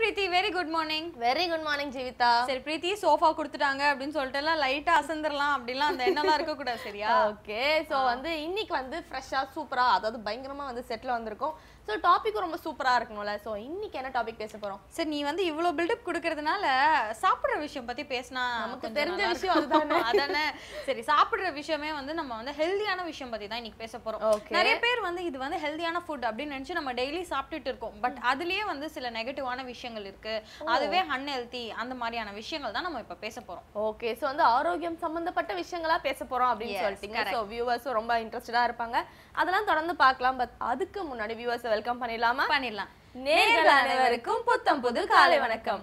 பிரீத்தி very good morning very good morning Jeevitha சரி Preethi sofa கொடுத்துட்டாங்க அப்படின்னு சொல்லிட்டு எல்லாம் லைட்டா அசந்துடலாம் அப்படிலாம் அந்த எண்ணம்லாம் இருக்க கூடாது சரியா ஓகே சோ வந்து இன்னைக்கு வந்து ஃப்ரெஷ்ஷா சூப்பரா அதாவது பயங்கரமா வந்து செட்ல வந்திருக்கோம் சோ டாபிக் ரொம்ப சூப்பரா இருக்கணும்ல சோ இன்னைக்கு என்ன டாபிக் பேச போறோம் சரி நீ வந்து இவ்ளோ பில்டப் கொடுக்கறதுனால சாப்பிடுற விஷயம் பத்தி பேசினா நமக்கு கொஞ்சம் தெரிஞ்ச நல்லா விஷயம் இருக்கும். அதுதானே. அதானே சரி சாப்பிடுற விஷயமே வந்து நம்ம வந்து ஹெல்தியான விஷயம் பத்தி தான் இன்னைக்கு பேச போறோம் Okay. நிறைய பேர் வந்து இது வந்து ஹெல்தியான ஃபுட் அப்படின்னு நினைச்சு நம்ம டெய்லி சாப்பிட்டுட்டு இருக்கோம் பட் அதுலயே வந்து சில நெகட்டிவான விஷயங்கள் இருக்கு அதுவே அன்ஹெல்தி அந்த மாதிரியான விஷயங்கள் தான் நம்ம இப்ப பேச போறோம் ஓகே சோ வந்து ஆரோக்கியம் சம்பந்தப்பட்ட விஷயங்களா பேச போறோம் அப்படின்னு Yes, சொல்லிட்டீங்க correct. சோ வியூவர்ஸும் ரொம்ப இன்ட்ரெஸ்டடா இருப்பாங்க அதெல்லாம் தொடர்ந்து பார்க்கலாம் பட் அதுக்கு முன்னாடி வியூவர்ஸை வெல்கம் பண்ணிடலாமா பண்ணிடலாம் நேர்கள் அனைவருக்கும் புத்தம் புது காலை வணக்கம்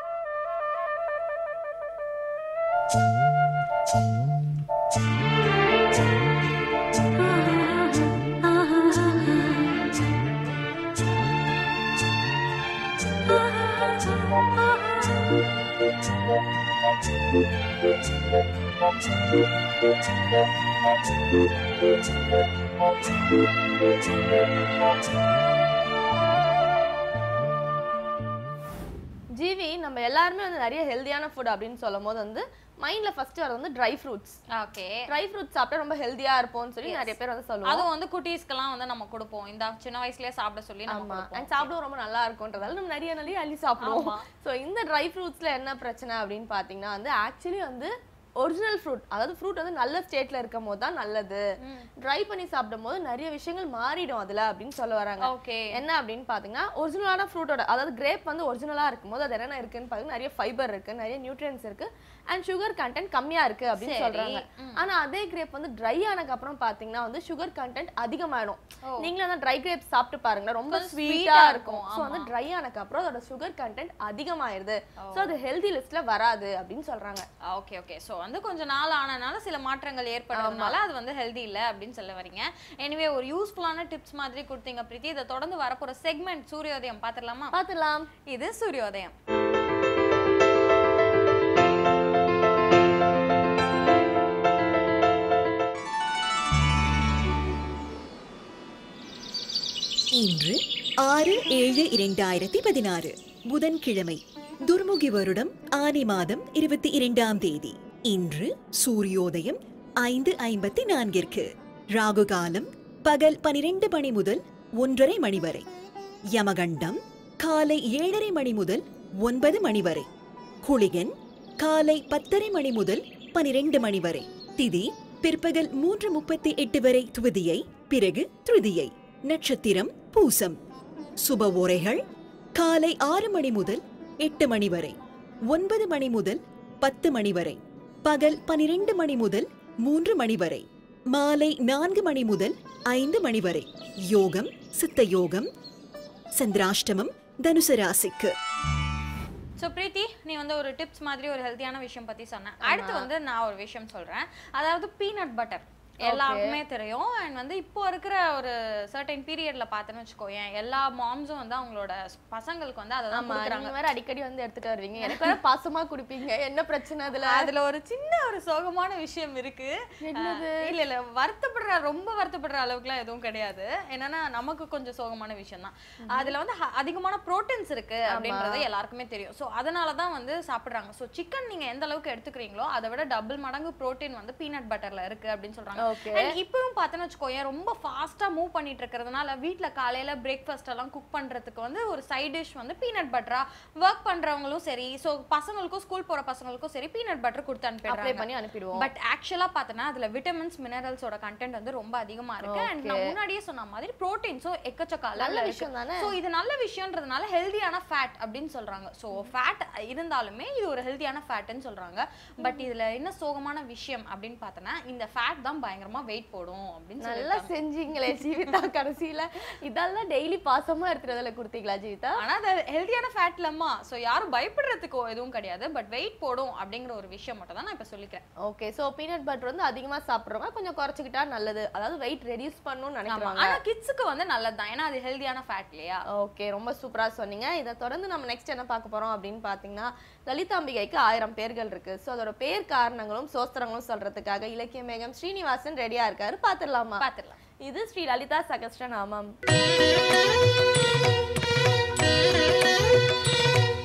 ஜிவி நம்ம எல்லாருமே வந்து நிறைய ஹெல்தியான ஃபுட் அப்படின்னு சொல்லும் போது வந்து மைண்ட்ல ஃபர்ஸ்ட் வரது வந்து dry fruits okay dry fruits சாப்பிட்டா ரொம்ப ஹெல்தியா இருப்போம்னு சொல்லி நிறைய பேர் வந்து சொல்லுவாங்க அதுவும் வந்து குட்டீஸ்க்கெல்லாம் வந்து நம்ம கொடுப்போம் இந்த சின்ன வயசுலயே சாப்பிட சொல்லி நம்ம ஆமா கொடுப்போம் அண்ட் சாப்பிடவும் ரொம்ப நல்லா இருக்கும்ன்றதால நம்ம நிறைய நிறைய அள்ளி சாப்பிடுவோம் ஆமா. ஸோ இந்த ட்ரை ஃப்ரூட்ஸ்ல என்ன பிரச்சனை அப்படின்னு பாத்தீங்கன்னா வந்து ஆக்சுவலி வந்து ஒரிஜினல் ஃப்ரூட் அதாவது ஃப்ரூட் வந்து நல்ல ஸ்டேட்ல இருக்கும் போது தான் நல்லது ட்ரை பண்ணி சாப்பிடும் போது நிறைய விஷயங்கள் மாறிடும் அதுல அப்படின்னு சொல்ல வராங்க ஓகே என்ன அப்படின்னு பாத்தீங்கன்னா ஒரிஜினலான ஃப்ரூட்டோட அதாவது கிரேப் வந்து ஒரிஜினலா இருக்கும்போது அது என்னென்ன இருக்குன்னு பாத்தீங்கன்னா நிறைய ஃபைபர் இருக்கு நிறைய நியூட்ரியன்ஸ் இருக்கு அண்ட் சுகர் கண்டென்ட் கம்மியா இருக்கு அப்படின்னு சரி. சொல்றாங்க ஆனா அதே கிரேப் வந்து ட்ரை ஆனதுக்கு அப்புறம் பாத்தீங்கன்னா வந்து சுகர் கண்டென்ட் அதிகமாயிடும் ஓ. நீங்களும் அந்த ட்ரை கிரேப் சாப்பிட்டு பாருங்களேன் ரொம்ப கொஞ்சம் ஸ்வீட்டா sweet-ஆ இருக்கும் இருக்கும், ஸோ வந்து ட்ரை ஆனதுக்கு அப்புறம் அதோட சுகர் கண்டென்ட் அதிகமாயிருது ஸோ அது ஹெல்தி லிஸ்ட்ல வராது அப்படின்னு சொல்றாங்க ஓகே ஓகே ஸோ வந்து கொஞ்ச நாள் ஆனனால சில மாற்றங்கள் ஏற்படுறதுனால அது வந்து ஹெல்தி இல்லை அப்படின்னு சொல்ல வரீங்க எனிவே ஒரு யூஸ்ஃபுல்லான டிப்ஸ் மாதிரி கொடுத்தீங்க பிரீத்தி இதை தொடர்ந்து வரப்போற செக்மெண்ட் சூரியோதயம் பார்த்துடலாமா பார்த்துலாம் இது சூரியோதயம் இன்று ஆறு ஏழு இரண்டாயிரத்தி பதினாறு புதன்கிழமை துர்முகி வருடம் ஆனி மாதம் இருபத்தி இரண்டாம் தேதி இன்று சூரியோதயம் ஐந்து ஐம்பத்தி நான்கிற்கு ராகு காலம் பகல் பனிரெண்டு மணி முதல் ஒன்றரை மணி வரை யமகண்டம் காலை ஏழரை மணி முதல் ஒன்பது மணி வரை குளிகன் காலை பத்தரை மணி முதல் பனிரெண்டு மணி வரை திதி பிற்பகல் மூன்று முப்பத்தி எட்டு வரை துவதியை பிறகு திருதியை நட்சத்திரம் பூசம் சுப ஓரைகள் காலை ஆறு மணி முதல் எட்டு மணி வரை ஒன்பது மணி முதல் பத்து மணி வரை பகல் பனிரெண்டு மணி முதல் மூன்று மணி வரை மாலை நான்கு மணி முதல் ஐந்து மணி வரை யோகம் சித்த யோகம் சந்திராஷ்டமம் தனுசு ராசிக்கு ஸோ பிரீத்தி நீ வந்து ஒரு டிப்ஸ் மாதிரி ஒரு ஹெல்த்தியான விஷயம் பத்தி சொன்ன அடுத்து வந்து நான் ஒரு விஷயம் சொல்றேன் அதாவது பீனட் பட்டர் எல்லாருக்குமே தெரியும் அண்ட் வந்து இப்போ இருக்கிற ஒரு சர்டைன் பீரியட்ல பார்த்தேன்னு வச்சுக்கோயேன் எல்லா மாம்ஸும் வந்து அவங்களோட பசங்களுக்கு வந்து அதை தான் ஆமா கொடுக்குறாங்க நீங்க வேற அடிக்கடி வந்து எடுத்துட்டு வருவீங்க எனக்கு வேற பாசமா குடிப்பீங்க என்ன பிரச்சனை அதுல அதுல ஒரு சின்ன ஒரு சோகமான விஷயம் இருக்கு என்னது? அஹ் இல்ல இல்ல வருத்தப்படுற ரொம்ப வருத்தப்படுற அளவுக்குலாம் எதுவும் கிடையாது என்னன்னா நமக்கு கொஞ்சம் சோகமான விஷயம் தான் அதுல வந்து ஹ- அதிகமான புரோட்டீன்ஸ் இருக்கு அப்படின்றது எல்லாருக்குமே தெரியும் சோ அதனால தான் வந்து சாப்பிடுறாங்க சோ சிக்கன் நீங்க எந்த அளவுக்கு எடுத்துக்கிறீங்களோ அதை விட டபுள் மடங்கு புரோட்டீன் வந்து பீனட் பட்டர்ல இருக்கு அப்படின்னு சொல்றாங்க ஓகே And இப்பவும் பார்த்தேன்னு வச்சுக்கோயேன் ரொம்ப ஃபாஸ்டா மூவ் பண்ணிட்டு இருக்கிறதுனால வீட்ல காலையில பிரேக்ஃபாஸ்ட் எல்லாம் குக் பண்றதுக்கு வந்து ஒரு சைட் டிஷ் வந்து பீனட் பட்டரா ஒர்க் பண்றவங்களும் சரி சோ பசங்களுக்கும் ஸ்கூல் போற பசங்களுக்கும் சரி பீனட் பட்டர் கொடுத்து அப்ளை அனுப்பிடுறாங்க பண்ணி அனுப்பிடுவோம் பட் ஆக்சுவலா பார்த்தனா அதுல விட்டமின்ஸ் மினரல்ஸோட கண்டென்ட் வந்து ரொம்ப அதிகமா இருக்கு அண்ட் நான் முன்னாடியே சொன்ன மாதிரி புரோட்டீன்ஸும் எக்கச்சக்க நல்ல அளவுல விஷயம் இருக்கு தானே சோ இது நல்ல விஷயம்ன்றதுனால ஹெல்தியான ஃபேட் அப்படின்னு சொல்றாங்க சோ ஃபேட் இருந்தாலுமே இது ஒரு ஹெல்தியான ஃபேட்னு சொல்றாங்க பட் இதுல என்ன சோகமான விஷயம் அப்படின்னு பார்த்தனா இந்த ஃபேட் தான் பயங்கரமா வெயிட் போடும் அப்படின்னு நல்லா சொல்லி செஞ்சீங்களே ஜீவிதா கடைசியில இதெல்லாம் டெய்லி பாசமா எடுத்துட்டு அதில் கொடுத்தீங்களா ஜீவிதா ஆனா அது ஹெல்தியான ஃபேட் இல்லம்மா சோ யாரும் பயப்படுறதுக்கு எதுவும் கிடையாது பட் வெயிட் போடும் அப்படிங்கிற ஒரு விஷயம் மட்டும் தான் நான் இப்ப சொல்லிக்கிறேன் ஓகே சோ பீனட் பட்டர் வந்து அதிகமா சாப்பிடுறவங்க கொஞ்சம் குறைச்சிக்கிட்டா நல்லது அதாவது வெயிட் ரெடியூஸ் பண்ணணும்னு ஆமா நினைக்கிறாங்க ஆனா கிட்ஸுக்கு வந்து நல்லதுதான் ஏன்னா அது ஹெல்தியான ஃபேட் இல்லையா ஓகே ரொம்ப சூப்பரா சொன்னீங்க இதை தொடர்ந்து நம்ம நெக்ஸ்ட் என்ன பார்க்க போறோம் அப்படின்னு பாத்தீங்கன்னா லலிதாம்பிகைக்கு ஆயிரம் பேர்கள் இருக்கு சோ அதோட பேர் காரணங்களும் சோஸ்திரங்களும் சொல்றதுக்காக இலக்கிய மேகம் ஸ்ரீனிவாசன் ரெடியா இருக்காரு பாத்துடலாமா பாத்துடலாம் இது ஸ்ரீ லலிதா சகஸ்ட நாமம்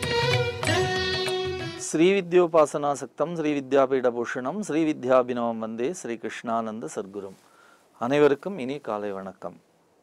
ஸ்ரீவித்யோபாசனாசக்தம் ஸ்ரீவித்யாபீடபூஷணம் ஸ்ரீவித்யாபினவம் வந்தே ஸ்ரீ கிருஷ்ணானந்த சர்க்குரும் அனைவருக்கும் இனி காலை வணக்கம்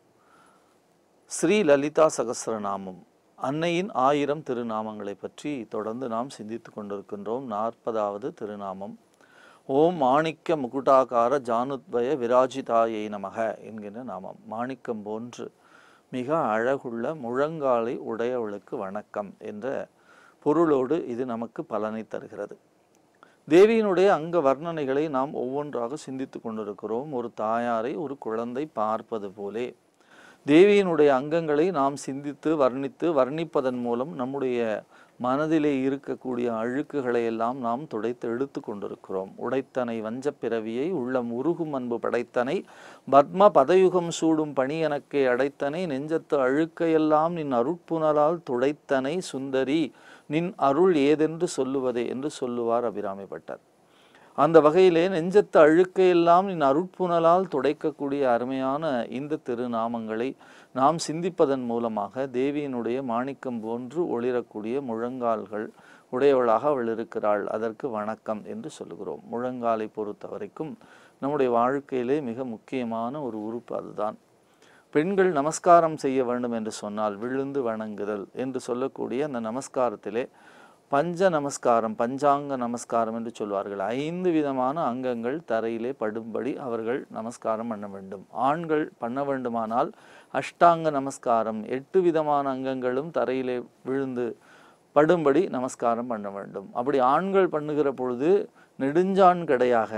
ஸ்ரீ லலிதா சகஸ்ரநாமம் அன்னையின் ஆயிரம் திருநாமங்களை பற்றி தொடர்ந்து நாம் சிந்தித்து கொண்டிருக்கின்றோம் நாற்பதாவது திருநாமம் ஓம் மாணிக்க முகுடாகார ஜானுத்வய விராஜிதாயை நமக என்கின்ற நாமம் மாணிக்கம் போன்று மிக அழகுள்ள முழங்காலை உடையவளுக்கு வணக்கம் என்ற பொருளோடு இது நமக்கு பலனை தருகிறது தேவியினுடைய அங்க வர்ணனைகளை நாம் ஒவ்வொன்றாக சிந்தித்து கொண்டிருக்கிறோம் ஒரு தாயாரை ஒரு குழந்தை பார்ப்பது போலே தேவியினுடைய அங்கங்களை நாம் சிந்தித்து வர்ணித்து வர்ணிப்பதன் மூலம் நம்முடைய மனதிலே இருக்கக்கூடிய அழுக்குகளை எல்லாம் நாம் துடைத்து எடுத்து கொண்டிருக்கிறோம் உடைத்தனை வஞ்சப் பிறவியை உள்ளம் உருகும் அன்பு படைத்தனை பத்ம பதயுகம் சூடும் பணி எனக்கே அடைத்தனை நெஞ்சத்து அழுக்கையெல்லாம் நின் அருட்புணலால் துடைத்தனை சுந்தரி நின் அருள் ஏதென்று சொல்லுவதே என்று சொல்லுவார் அபிராமி பட்டர் அந்த வகையிலே நெஞ்சத்து அழுக்கையெல்லாம் நின் அருட்புணலால் துடைக்கக்கூடிய அருமையான இந்த திருநாமங்களை நாம் சிந்திப்பதன் மூலமாக தேவியினுடைய மாணிக்கம் போன்று ஒளிரக்கூடிய முழங்கால்கள் உடையவளாக அவள் இருக்கிறாள் அதற்கு வணக்கம் என்று சொல்லுகிறோம் முழங்காலை பொறுத்த வரைக்கும் நம்முடைய வாழ்க்கையிலே மிக முக்கியமான ஒரு உறுப்பு அதுதான் பெண்கள் நமஸ்காரம் செய்ய வேண்டும் என்று சொன்னால் விழுந்து வணங்குதல் என்று சொல்லக்கூடிய அந்த நமஸ்காரத்திலே பஞ்ச நமஸ்காரம் பஞ்சாங்க நமஸ்காரம் என்று சொல்வார்கள் ஐந்து விதமான அங்கங்கள் தரையிலே படும்படி அவர்கள் நமஸ்காரம் பண்ண வேண்டும் ஆண்கள் பண்ண வேண்டுமானால் அஷ்டாங்க நமஸ்காரம் எட்டு விதமான அங்கங்களும் தரையிலே விழுந்து படும்படி நமஸ்காரம் பண்ண வேண்டும் அப்படி ஆண்கள் பண்ணுகிற பொழுது நெடுஞ்சான் கடையாக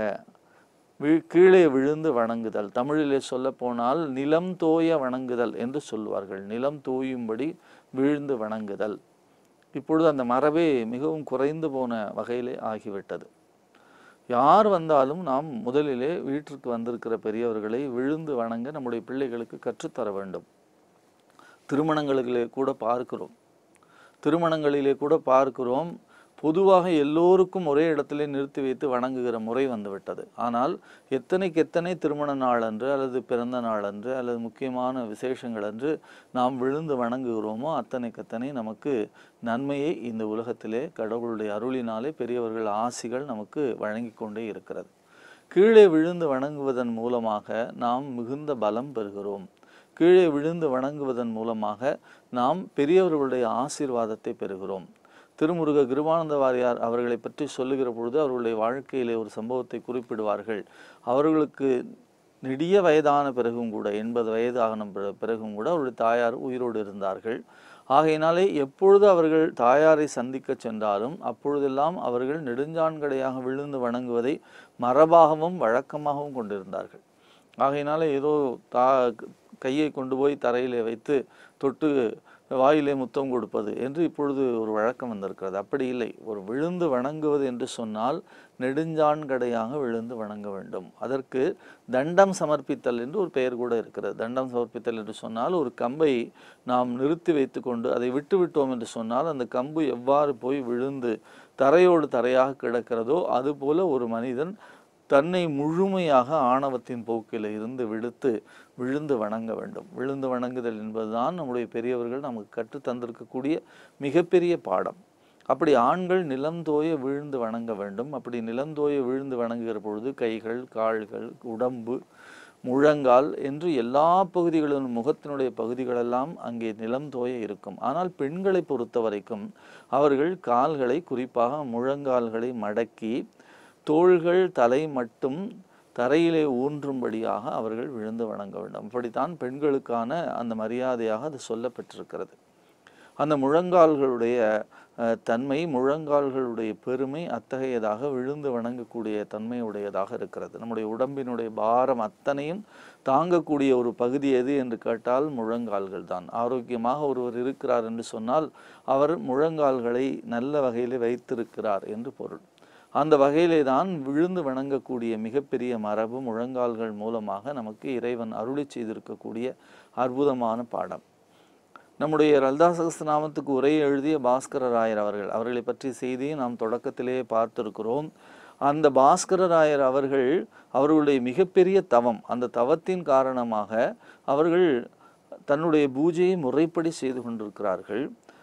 வி- கீழே விழுந்து வணங்குதல் தமிழிலே சொல்ல போனால் நிலம் தோய வணங்குதல் என்று சொல்வார்கள் நிலம் தோயும்படி வீழ்ந்து வணங்குதல் இப்பொழுது அந்த மரபே மிகவும் குறைந்து போன வகையிலே ஆகிவிட்டது யார் வந்தாலும் நாம் முதலிலே வீட்டிற்கு வந்திருக்கிற பெரியவர்களை விழுந்து வணங்க நம்முடைய பிள்ளைகளுக்கு கற்றுத்தர வேண்டும் திருமணங்களிலே கூட பார்க்கிறோம் திருமணங்களிலே கூட பார்க்கிறோம் பொதுவாக எல்லோருக்கும் ஒரே இடத்திலே நிறுத்தி வைத்து வணங்குகிற முறை வந்துவிட்டது ஆனால் எத்தனைக்கு எத்தனை திருமண நாள் அன்று அல்லது பிறந்த நாள் அன்று அல்லது முக்கியமான விசேஷங்கள் அன்று நாம் விழுந்து வணங்குகிறோமோ அத்தனைக்கு அத்தனை நமக்கு நன்மையை இந்த உலகத்திலே கடவுளுடைய அருளினாலே பெரியவர்கள் ஆசிகள் நமக்கு வழங்கி கொண்டே இருக்கிறது கீழே விழுந்து வணங்குவதன் மூலமாக நாம் மிகுந்த பலம் பெறுகிறோம் கீழே விழுந்து வணங்குவதன் மூலமாக நாம் பெரியவர்களுடைய ஆசீர்வாதத்தை பெறுகிறோம் திருமுருக கிருபானந்த வாரியார் அவர்களை பற்றி சொல்லுகிற பொழுது அவர்களுடைய வாழ்க்கையிலே ஒரு சம்பவத்தை குறிப்பிடுவார்கள் அவர்களுக்கு நெடிய வயதான பிறகும் கூட எண்பது வயது ஆகின பிற- பிறகும் கூட அவருடைய தாயார் உயிரோடு இருந்தார்கள் ஆகையினாலே எப்பொழுது அவர்கள் தாயாரை சந்திக்க சென்றாலும் அப்பொழுதெல்லாம் அவர்கள் நெடுஞ்சான்கடையாக விழுந்து வணங்குவதை மரபாகவும் வழக்கமாகவும் கொண்டிருந்தார்கள் ஆகையினால ஏதோ தா கையை கொண்டு போய் தரையிலே வைத்து தொட்டு வாயிலே முத்தம் கொடுப்பது என்று இப்பொழுது ஒரு வழக்கம் வந்திருக்கிறது அப்படி இல்லை ஒரு விழுந்து வணங்குவது என்று சொன்னால் நெடுஞ்சான்கடையாக விழுந்து வணங்க வேண்டும் அதற்கு தண்டம் சமர்ப்பித்தல் என்று ஒரு பெயர் கூட இருக்கிறது தண்டம் சமர்ப்பித்தல் என்று சொன்னால் ஒரு கம்பை நாம் நிறுத்தி வைத்துக்கொண்டு அதை விட்டு விட்டோம் என்று சொன்னால் அந்த கம்பு எவ்வாறு போய் விழுந்து தரையோடு தரையாக கிடக்கிறதோ அதுபோல ஒரு மனிதன் தன்னை முழுமையாக ஆணவத்தின் போக்கில் இருந்து விடுத்து விழுந்து வணங்க வேண்டும் விழுந்து வணங்குதல் என்பதுதான் நம்முடைய பெரியவர்கள் நமக்கு கற்றுத் தந்திருக்கக்கூடிய மிகப்பெரிய பாடம் அப்படி ஆண்கள் நிலந்தோய விழுந்து வணங்க வேண்டும் அப்படி நிலந்தோய விழுந்து வணங்குகிற பொழுது கைகள் கால்கள் உடம்பு முழங்கால் என்று எல்லா பகுதிகளிலும் முகத்தினுடைய பகுதிகளெல்லாம் அங்கே நிலம் தோய இருக்கும் ஆனால் பெண்களை பொறுத்த வரைக்கும் அவர்கள் கால்களை குறிப்பாக முழங்கால்களை மடக்கி தோள்கள் தலை மட்டும் தரையிலே ஊன்றும்படியாக அவர்கள் விழுந்து வணங்க வேண்டும் அப்படித்தான் பெண்களுக்கான அந்த மரியாதையாக அது சொல்லப்பட்டிருக்கிறது அந்த முழங்கால்களுடைய அஹ், தன்மை முழங்கால்களுடைய பெருமை அத்தகையதாக விழுந்து வணங்கக்கூடிய தன்மையுடையதாக இருக்கிறது நம்முடைய உடம்பினுடைய பாரம் அத்தனையும் தாங்கக்கூடிய ஒரு பகுதி எது என்று கேட்டால் முழங்கால்கள் தான் ஆரோக்கியமாக ஒருவர் இருக்கிறார் என்று சொன்னால் அவர் முழங்கால்களை நல்ல வகையிலே வைத்திருக்கிறார் என்று பொருள் அந்த வகையிலே தான் விழுந்து வணங்கக்கூடிய மிகப்பெரிய மரபு முழங்கால்கள் மூலமாக நமக்கு இறைவன் அருளி செய்திருக்கக்கூடிய அற்புதமான பாடம் நம்முடைய லலிதா சகஸ்திரநாமத்துக்கு உரை எழுதிய பாஸ்கர ராயர் அவர்கள் அவர்களை பற்றி செய்தியை நாம் தொடக்கத்திலேயே பார்த்திருக்கிறோம் அந்த பாஸ்கர ராயர் அவர்கள் அவர்களுடைய மிகப்பெரிய தவம் அந்த தவத்தின் காரணமாக அவர்கள் தன்னுடைய பூஜையை முறைப்படி செய்து கொண்டிருக்கிறார்கள்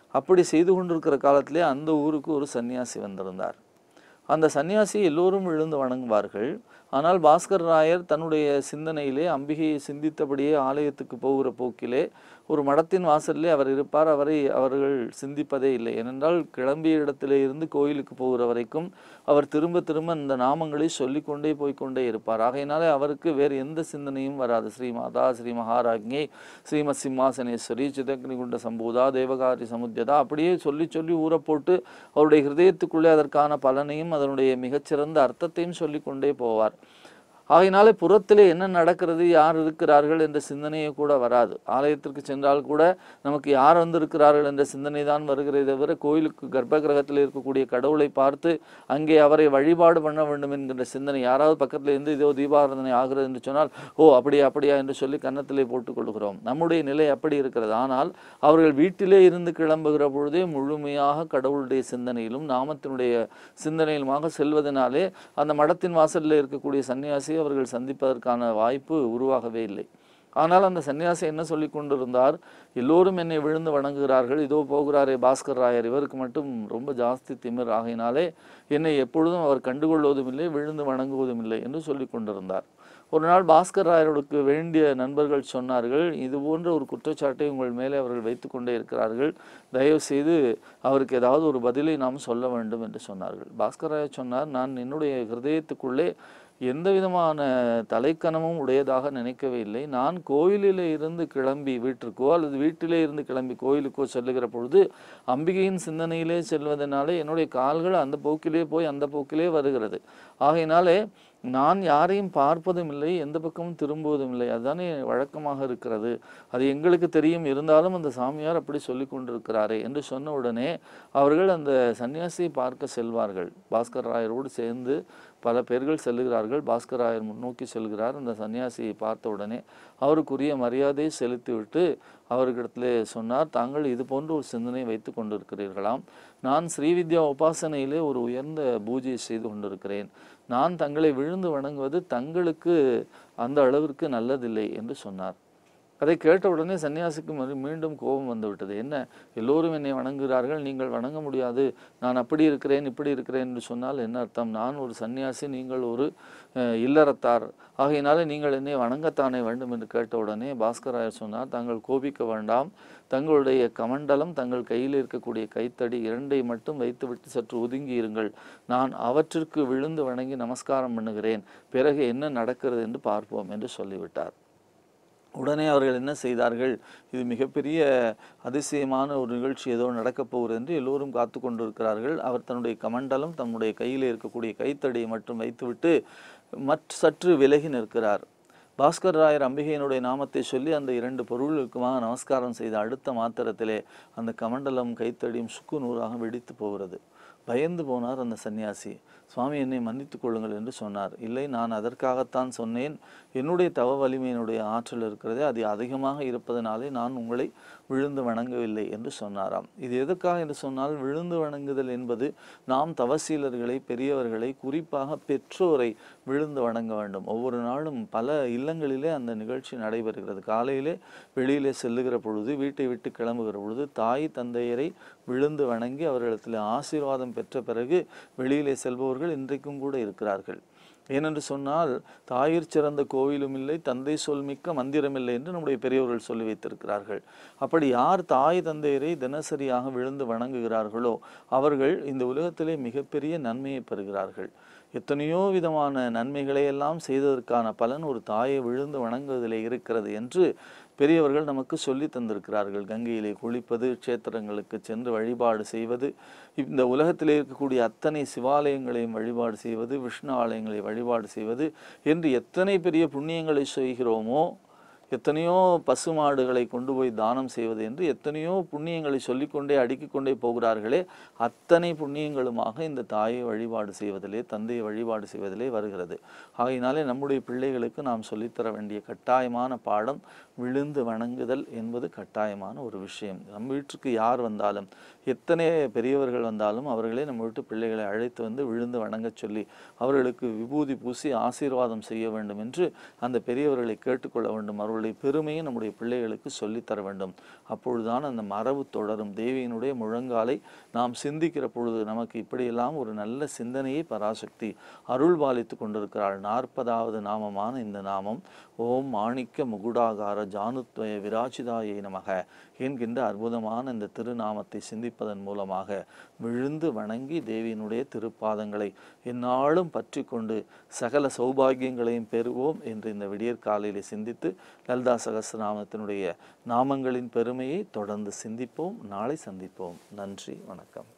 அப்படி செய்து கொண்டிருக்கிற காலத்திலே அந்த ஊருக்கு ஒரு சன்னியாசி வந்திருந்தார் அந்த சன்னியாசி எல்லோரும் விழுந்து வணங்குவார்கள் ஆனால் பாஸ்கர் ராயர் தன்னுடைய சிந்தனையிலே அம்பிகையை சிந்தித்தபடியே ஆலயத்துக்கு போகிற போக்கிலே ஒரு மடத்தின் வாசலிலே அவர் இருப்பார் அவரை அவர்கள் சிந்திப்பதே இல்லை ஏனென்றால் கிளம்பிய இடத்திலே இருந்து கோயிலுக்கு போகிற வரைக்கும் அவர் திரும்ப திரும்ப இந்த நாமங்களை சொல்லிக்கொண்டே போய்க்கொண்டே இருப்பார் ஆகையினாலே அவருக்கு வேறு எந்த சிந்தனையும் வராது ஸ்ரீ மாதா ஸ்ரீ மகாராஜ்ஞை ஸ்ரீமத் சிம்மாசனேஸ்வரி சிதக்னிகுண்ட சம்பூதா தேவகாரி சமுத்தியதா அப்படியே சொல்லி சொல்லி ஊற போட்டு அவருடைய ஹிருதயத்துக்குள்ளே அதற்கான பலனையும் அதனுடைய மிகச்சிறந்த அர்த்தத்தையும் சொல்லிக்கொண்டே போவார் ஆகையினாலே புறத்திலே என்ன நடக்கிறது யார் இருக்கிறார்கள் என்ற சிந்தனையே கூட வராது ஆலயத்திற்கு சென்றால் கூட நமக்கு யார் வந்திருக்கிறார்கள் என்ற சிந்தனை தான் வருகிறதே தவிர கோயிலுக்கு கர்ப்ப கிரகத்தில் இருக்கக்கூடிய கடவுளை பார்த்து அங்கே அவரை வழிபாடு பண்ண வேண்டும் என்கின்ற சிந்தனை யாராவது பக்கத்தில் இருந்து இதோ தீபாராதனை ஆகிறது என்று சொன்னால் ஓ அப்படியா அப்படியா என்று சொல்லி கன்னத்திலே போட்டுக் கொள்கிறோம் நம்முடைய நிலை அப்படி இருக்கிறது ஆனால் அவர்கள் வீட்டிலே இருந்து கிளம்புகிற பொழுதே முழுமையாக கடவுளுடைய சிந்தனையிலும் நாமத்தினுடைய சிந்தனையிலுமாக செல்வதனாலே அந்த மடத்தின் வாசலில் இருக்கக்கூடிய சன்னியாசி அவர்கள் சந்திப்பதற்கான வாய்ப்பு உருவாகவே இல்லை ஆனால் அந்த சன்னியாசி என்ன சொல்லி கொண்டிருந்தார் எல்லோரும் என்னை விழுந்து வணங்குகிறார்கள் இதோ போகிறாரே பாஸ்கர் ராயர் இவருக்கு மட்டும் ரொம்ப ஜாஸ்தி திமிர் ஆகையினாலே என்னை எப்பொழுதும் அவர் கண்டுகொள்வதும் இல்லை விழுந்து வணங்குவதும் இல்லை என்று சொல்லி கொண்டிருந்தார் ஒரு நாள் பாஸ்கர் ராயருக்கு வேண்டிய நண்பர்கள் சொன்னார்கள் இது போன்ற ஒரு குற்றச்சாட்டை உங்கள் மேலே அவர்கள் வைத்து கொண்டே இருக்கிறார்கள் தயவு செய்து அவருக்கு ஏதாவது ஒரு பதிலை நாம் சொல்ல வேண்டும் என்று சொன்னார்கள் பாஸ்கர் ராயர் சொன்னார் நான் என்னுடைய ஹிருதயத்துக்குள்ளே எந்த விதமான தலைக்கணமும் உடையதாக நினைக்கவே இல்லை நான் கோயிலிலே இருந்து கிளம்பி வீட்டிற்கோ அல்லது வீட்டிலே இருந்து கிளம்பி கோயிலுக்கோ செல்லுகிற பொழுது அம்பிகையின் சிந்தனையிலே செல்வதனாலே என்னுடைய கால்கள் அந்த போக்கிலே போய் அந்த போக்கிலே வருகிறது ஆகையினாலே நான் யாரையும் பார்ப்பதும் இல்லை எந்த பக்கமும் திரும்புவதும் இல்லை அதுதானே வழக்கமாக இருக்கிறது அது எங்களுக்கு தெரியும் இருந்தாலும் அந்த சாமியார் அப்படி சொல்லி கொண்டிருக்கிறாரே என்று சொன்ன உடனே அவர்கள் அந்த சன்னியாசியை பார்க்க செல்வார்கள் பாஸ்கர் ராயரோடு சேர்ந்து பல பேர்கள் செல்லுகிறார்கள் பாஸ்கர் ராயர் முன்னோக்கி செல்கிறார் அந்த சன்னியாசியை பார்த்த உடனே அவருக்குரிய மரியாதையை செலுத்திவிட்டு அவர்களிடத்திலே சொன்னார் தாங்கள் இது போன்ற ஒரு சிந்தனை வைத்து கொண்டிருக்கிறீர்களாம் நான் ஸ்ரீவித்யா உபாசனையிலே ஒரு உயர்ந்த பூஜையை செய்து கொண்டிருக்கிறேன் நான் தங்களை விழுந்து வணங்குவது தங்களுக்கு அந்த அளவிற்கு நல்லதில்லை என்று சொன்னார் அதை கேட்ட உடனே சன்னியாசிக்கு மறு மீண்டும் கோபம் வந்து விட்டது என்ன எல்லோரும் என்னை வணங்குகிறார்கள் நீங்கள் வணங்க முடியாது நான் அப்படி இருக்கிறேன் இப்படி இருக்கிறேன் என்று சொன்னால் என்ன அர்த்தம் நான் ஒரு சன்னியாசி நீங்கள் ஒரு அஹ், இல்லறத்தார் ஆகையினாலே நீங்கள் என்னை வணங்கத்தானே வேண்டும் என்று கேட்ட உடனே பாஸ்கராயர் சொன்னார் தாங்கள் கோபிக்க வேண்டாம் தங்களுடைய கமண்டலம் தங்கள் கையில் இருக்கக்கூடிய கைத்தடி இரண்டை மட்டும் வைத்துவிட்டு சற்று ஒதுங்கி இருங்கள் நான் அவற்றிற்கு விழுந்து வணங்கி நமஸ்காரம் பண்ணுகிறேன் பிறகு என்ன நடக்கிறது என்று பார்ப்போம் என்று சொல்லிவிட்டார் உடனே அவர்கள் என்ன செய்தார்கள் இது மிகப்பெரிய அதிசயமான ஒரு நிகழ்ச்சி ஏதோ நடக்கப் போகிறது என்று எல்லோரும் காத்து கொண்டிருக்கிறார்கள் அவர் தன்னுடைய கமண்டலம் தன்னுடைய கையில் இருக்கக்கூடிய கைத்தடியை மட்டும் வைத்துவிட்டு மற்ற சற்று விலகி நிற்கிறார் பாஸ்கர் ராயர் அம்பிகையினுடைய நாமத்தை சொல்லி அந்த இரண்டு பொருளுக்குமாக நமஸ்காரம் செய்த அடுத்த மாத்திரத்திலே அந்த கமண்டலம் கைத்தடியும் சுக்கு நூறாக வெடித்து போகிறது பயந்து போனார் அந்த சன்னியாசி சுவாமி என்னை மன்னித்துக் கொள்ளுங்கள் என்று சொன்னார் இல்லை நான் அதற்காகத்தான் சொன்னேன் என்னுடைய தவ வலிமையினுடைய ஆற்றல் இருக்கிறதே அது அதிகமாக இருப்பதனாலே நான் உங்களை விழுந்து வணங்கவில்லை என்று சொன்னாராம் இது எதற்காக என்று சொன்னால் விழுந்து வணங்குதல் என்பது நாம் தவசீலர்களை பெரியவர்களை குறிப்பாக பெற்றோரை விழுந்து வணங்க வேண்டும் ஒவ்வொரு நாளும் பல இல்லங்களிலே அந்த நிகழ்ச்சி நடைபெறுகிறது காலையிலே வெளியிலே செல்லுகிற பொழுது வீட்டை விட்டு கிளம்புகிற பொழுது தாய் தந்தையரை விழுந்து வணங்கி அவர்களிடத்தில் ஆசீர்வாதம் பெற்ற பிறகு வெளியிலே செல்பவர்கள் இன்றைக்கும் கூட இருக்கிறார்கள் ஏனென்று சொன்னால் தாயிற் சிறந்த கோவிலும் இல்லை தந்தை சொல் மிக்க மந்திரமில்லை என்று நம்முடைய பெரியவர்கள் சொல்லி வைத்திருக்கிறார்கள் அப்படி யார் தாய் தந்தையரை தினசரியாக விழுந்து வணங்குகிறார்களோ அவர்கள் இந்த உலகத்திலே மிகப்பெரிய நன்மையை பெறுகிறார்கள் எத்தனையோ விதமான நன்மைகளை எல்லாம் செய்ததற்கான பலன் ஒரு தாயை விழுந்து வணங்குவதிலே இருக்கிறது என்று பெரியவர்கள் நமக்கு சொல்லி தந்திருக்கிறார்கள் கங்கையிலே குளிப்பது க்ஷேத்திரங்களுக்கு சென்று வழிபாடு செய்வது இந்த உலகத்திலே இருக்கக்கூடிய அத்தனை சிவாலயங்களையும் வழிபாடு செய்வது விஷ்ணு ஆலயங்களை வழிபாடு செய்வது என்று எத்தனை பெரிய புண்ணியங்களை செய்கிறோமோ எத்தனையோ பசுமாடுகளை கொண்டு போய் தானம் செய்வது என்று எத்தனையோ புண்ணியங்களை சொல்லிக்கொண்டே அடுக்கிக் கொண்டே போகிறார்களே அத்தனை புண்ணியங்களுமாக இந்த தாயை வழிபாடு செய்வதிலே தந்தையை வழிபாடு செய்வதிலே வருகிறது ஆகையினாலே நம்முடைய பிள்ளைகளுக்கு நாம் சொல்லித்தர வேண்டிய கட்டாயமான பாடம் விழுந்து வணங்குதல் என்பது கட்டாயமான ஒரு விஷயம் நம் வீட்டுக்கு யார் வந்தாலும் எத்தனை பெரியவர்கள் வந்தாலும் அவர்களே நம்ம வீட்டு பிள்ளைகளை அழைத்து வந்து விழுந்து வணங்கச் சொல்லி அவர்களுக்கு விபூதி பூசி ஆசீர்வாதம் செய்ய வேண்டும் என்று அந்த பெரியவர்களை கேட்டுக்கொள்ள வேண்டும் அவருடைய அவருடைய பெருமையை நம்முடைய பிள்ளைகளுக்கு சொல்லித்தர வேண்டும் அப்பொழுதுதான் அந்த மரபு தொடரும் தேவியினுடைய முழங்காலை நாம் சிந்திக்கிற பொழுது நமக்கு இப்படியெல்லாம் ஒரு நல்ல சிந்தனையை பராசக்தி அருள் பாலித்து கொண்டிருக்கிறாள் நாற்பதாவது நாமமான இந்த நாமம் ஓம் மாணிக்க முகுடாகார ஜானுத்வய விராஜிதாயை நமக என்கின்ற அற்புதமான இந்த திருநாமத்தை சிந்திப்பதன் மூலமாக விழுந்து வணங்கி தேவியினுடைய திருப்பாதங்களை எந்நாளும் பற்றி கொண்டு சகல சௌபாகியங்களையும் பெறுவோம் என்று இந்த விடியற்காலையிலே சிந்தித்து லலிதா சகஸ்ரநாமத்தினுடைய நாமங்களின் பெருமையை தொடர்ந்து சிந்திப்போம் நாளை சந்திப்போம் நன்றி வணக்கம்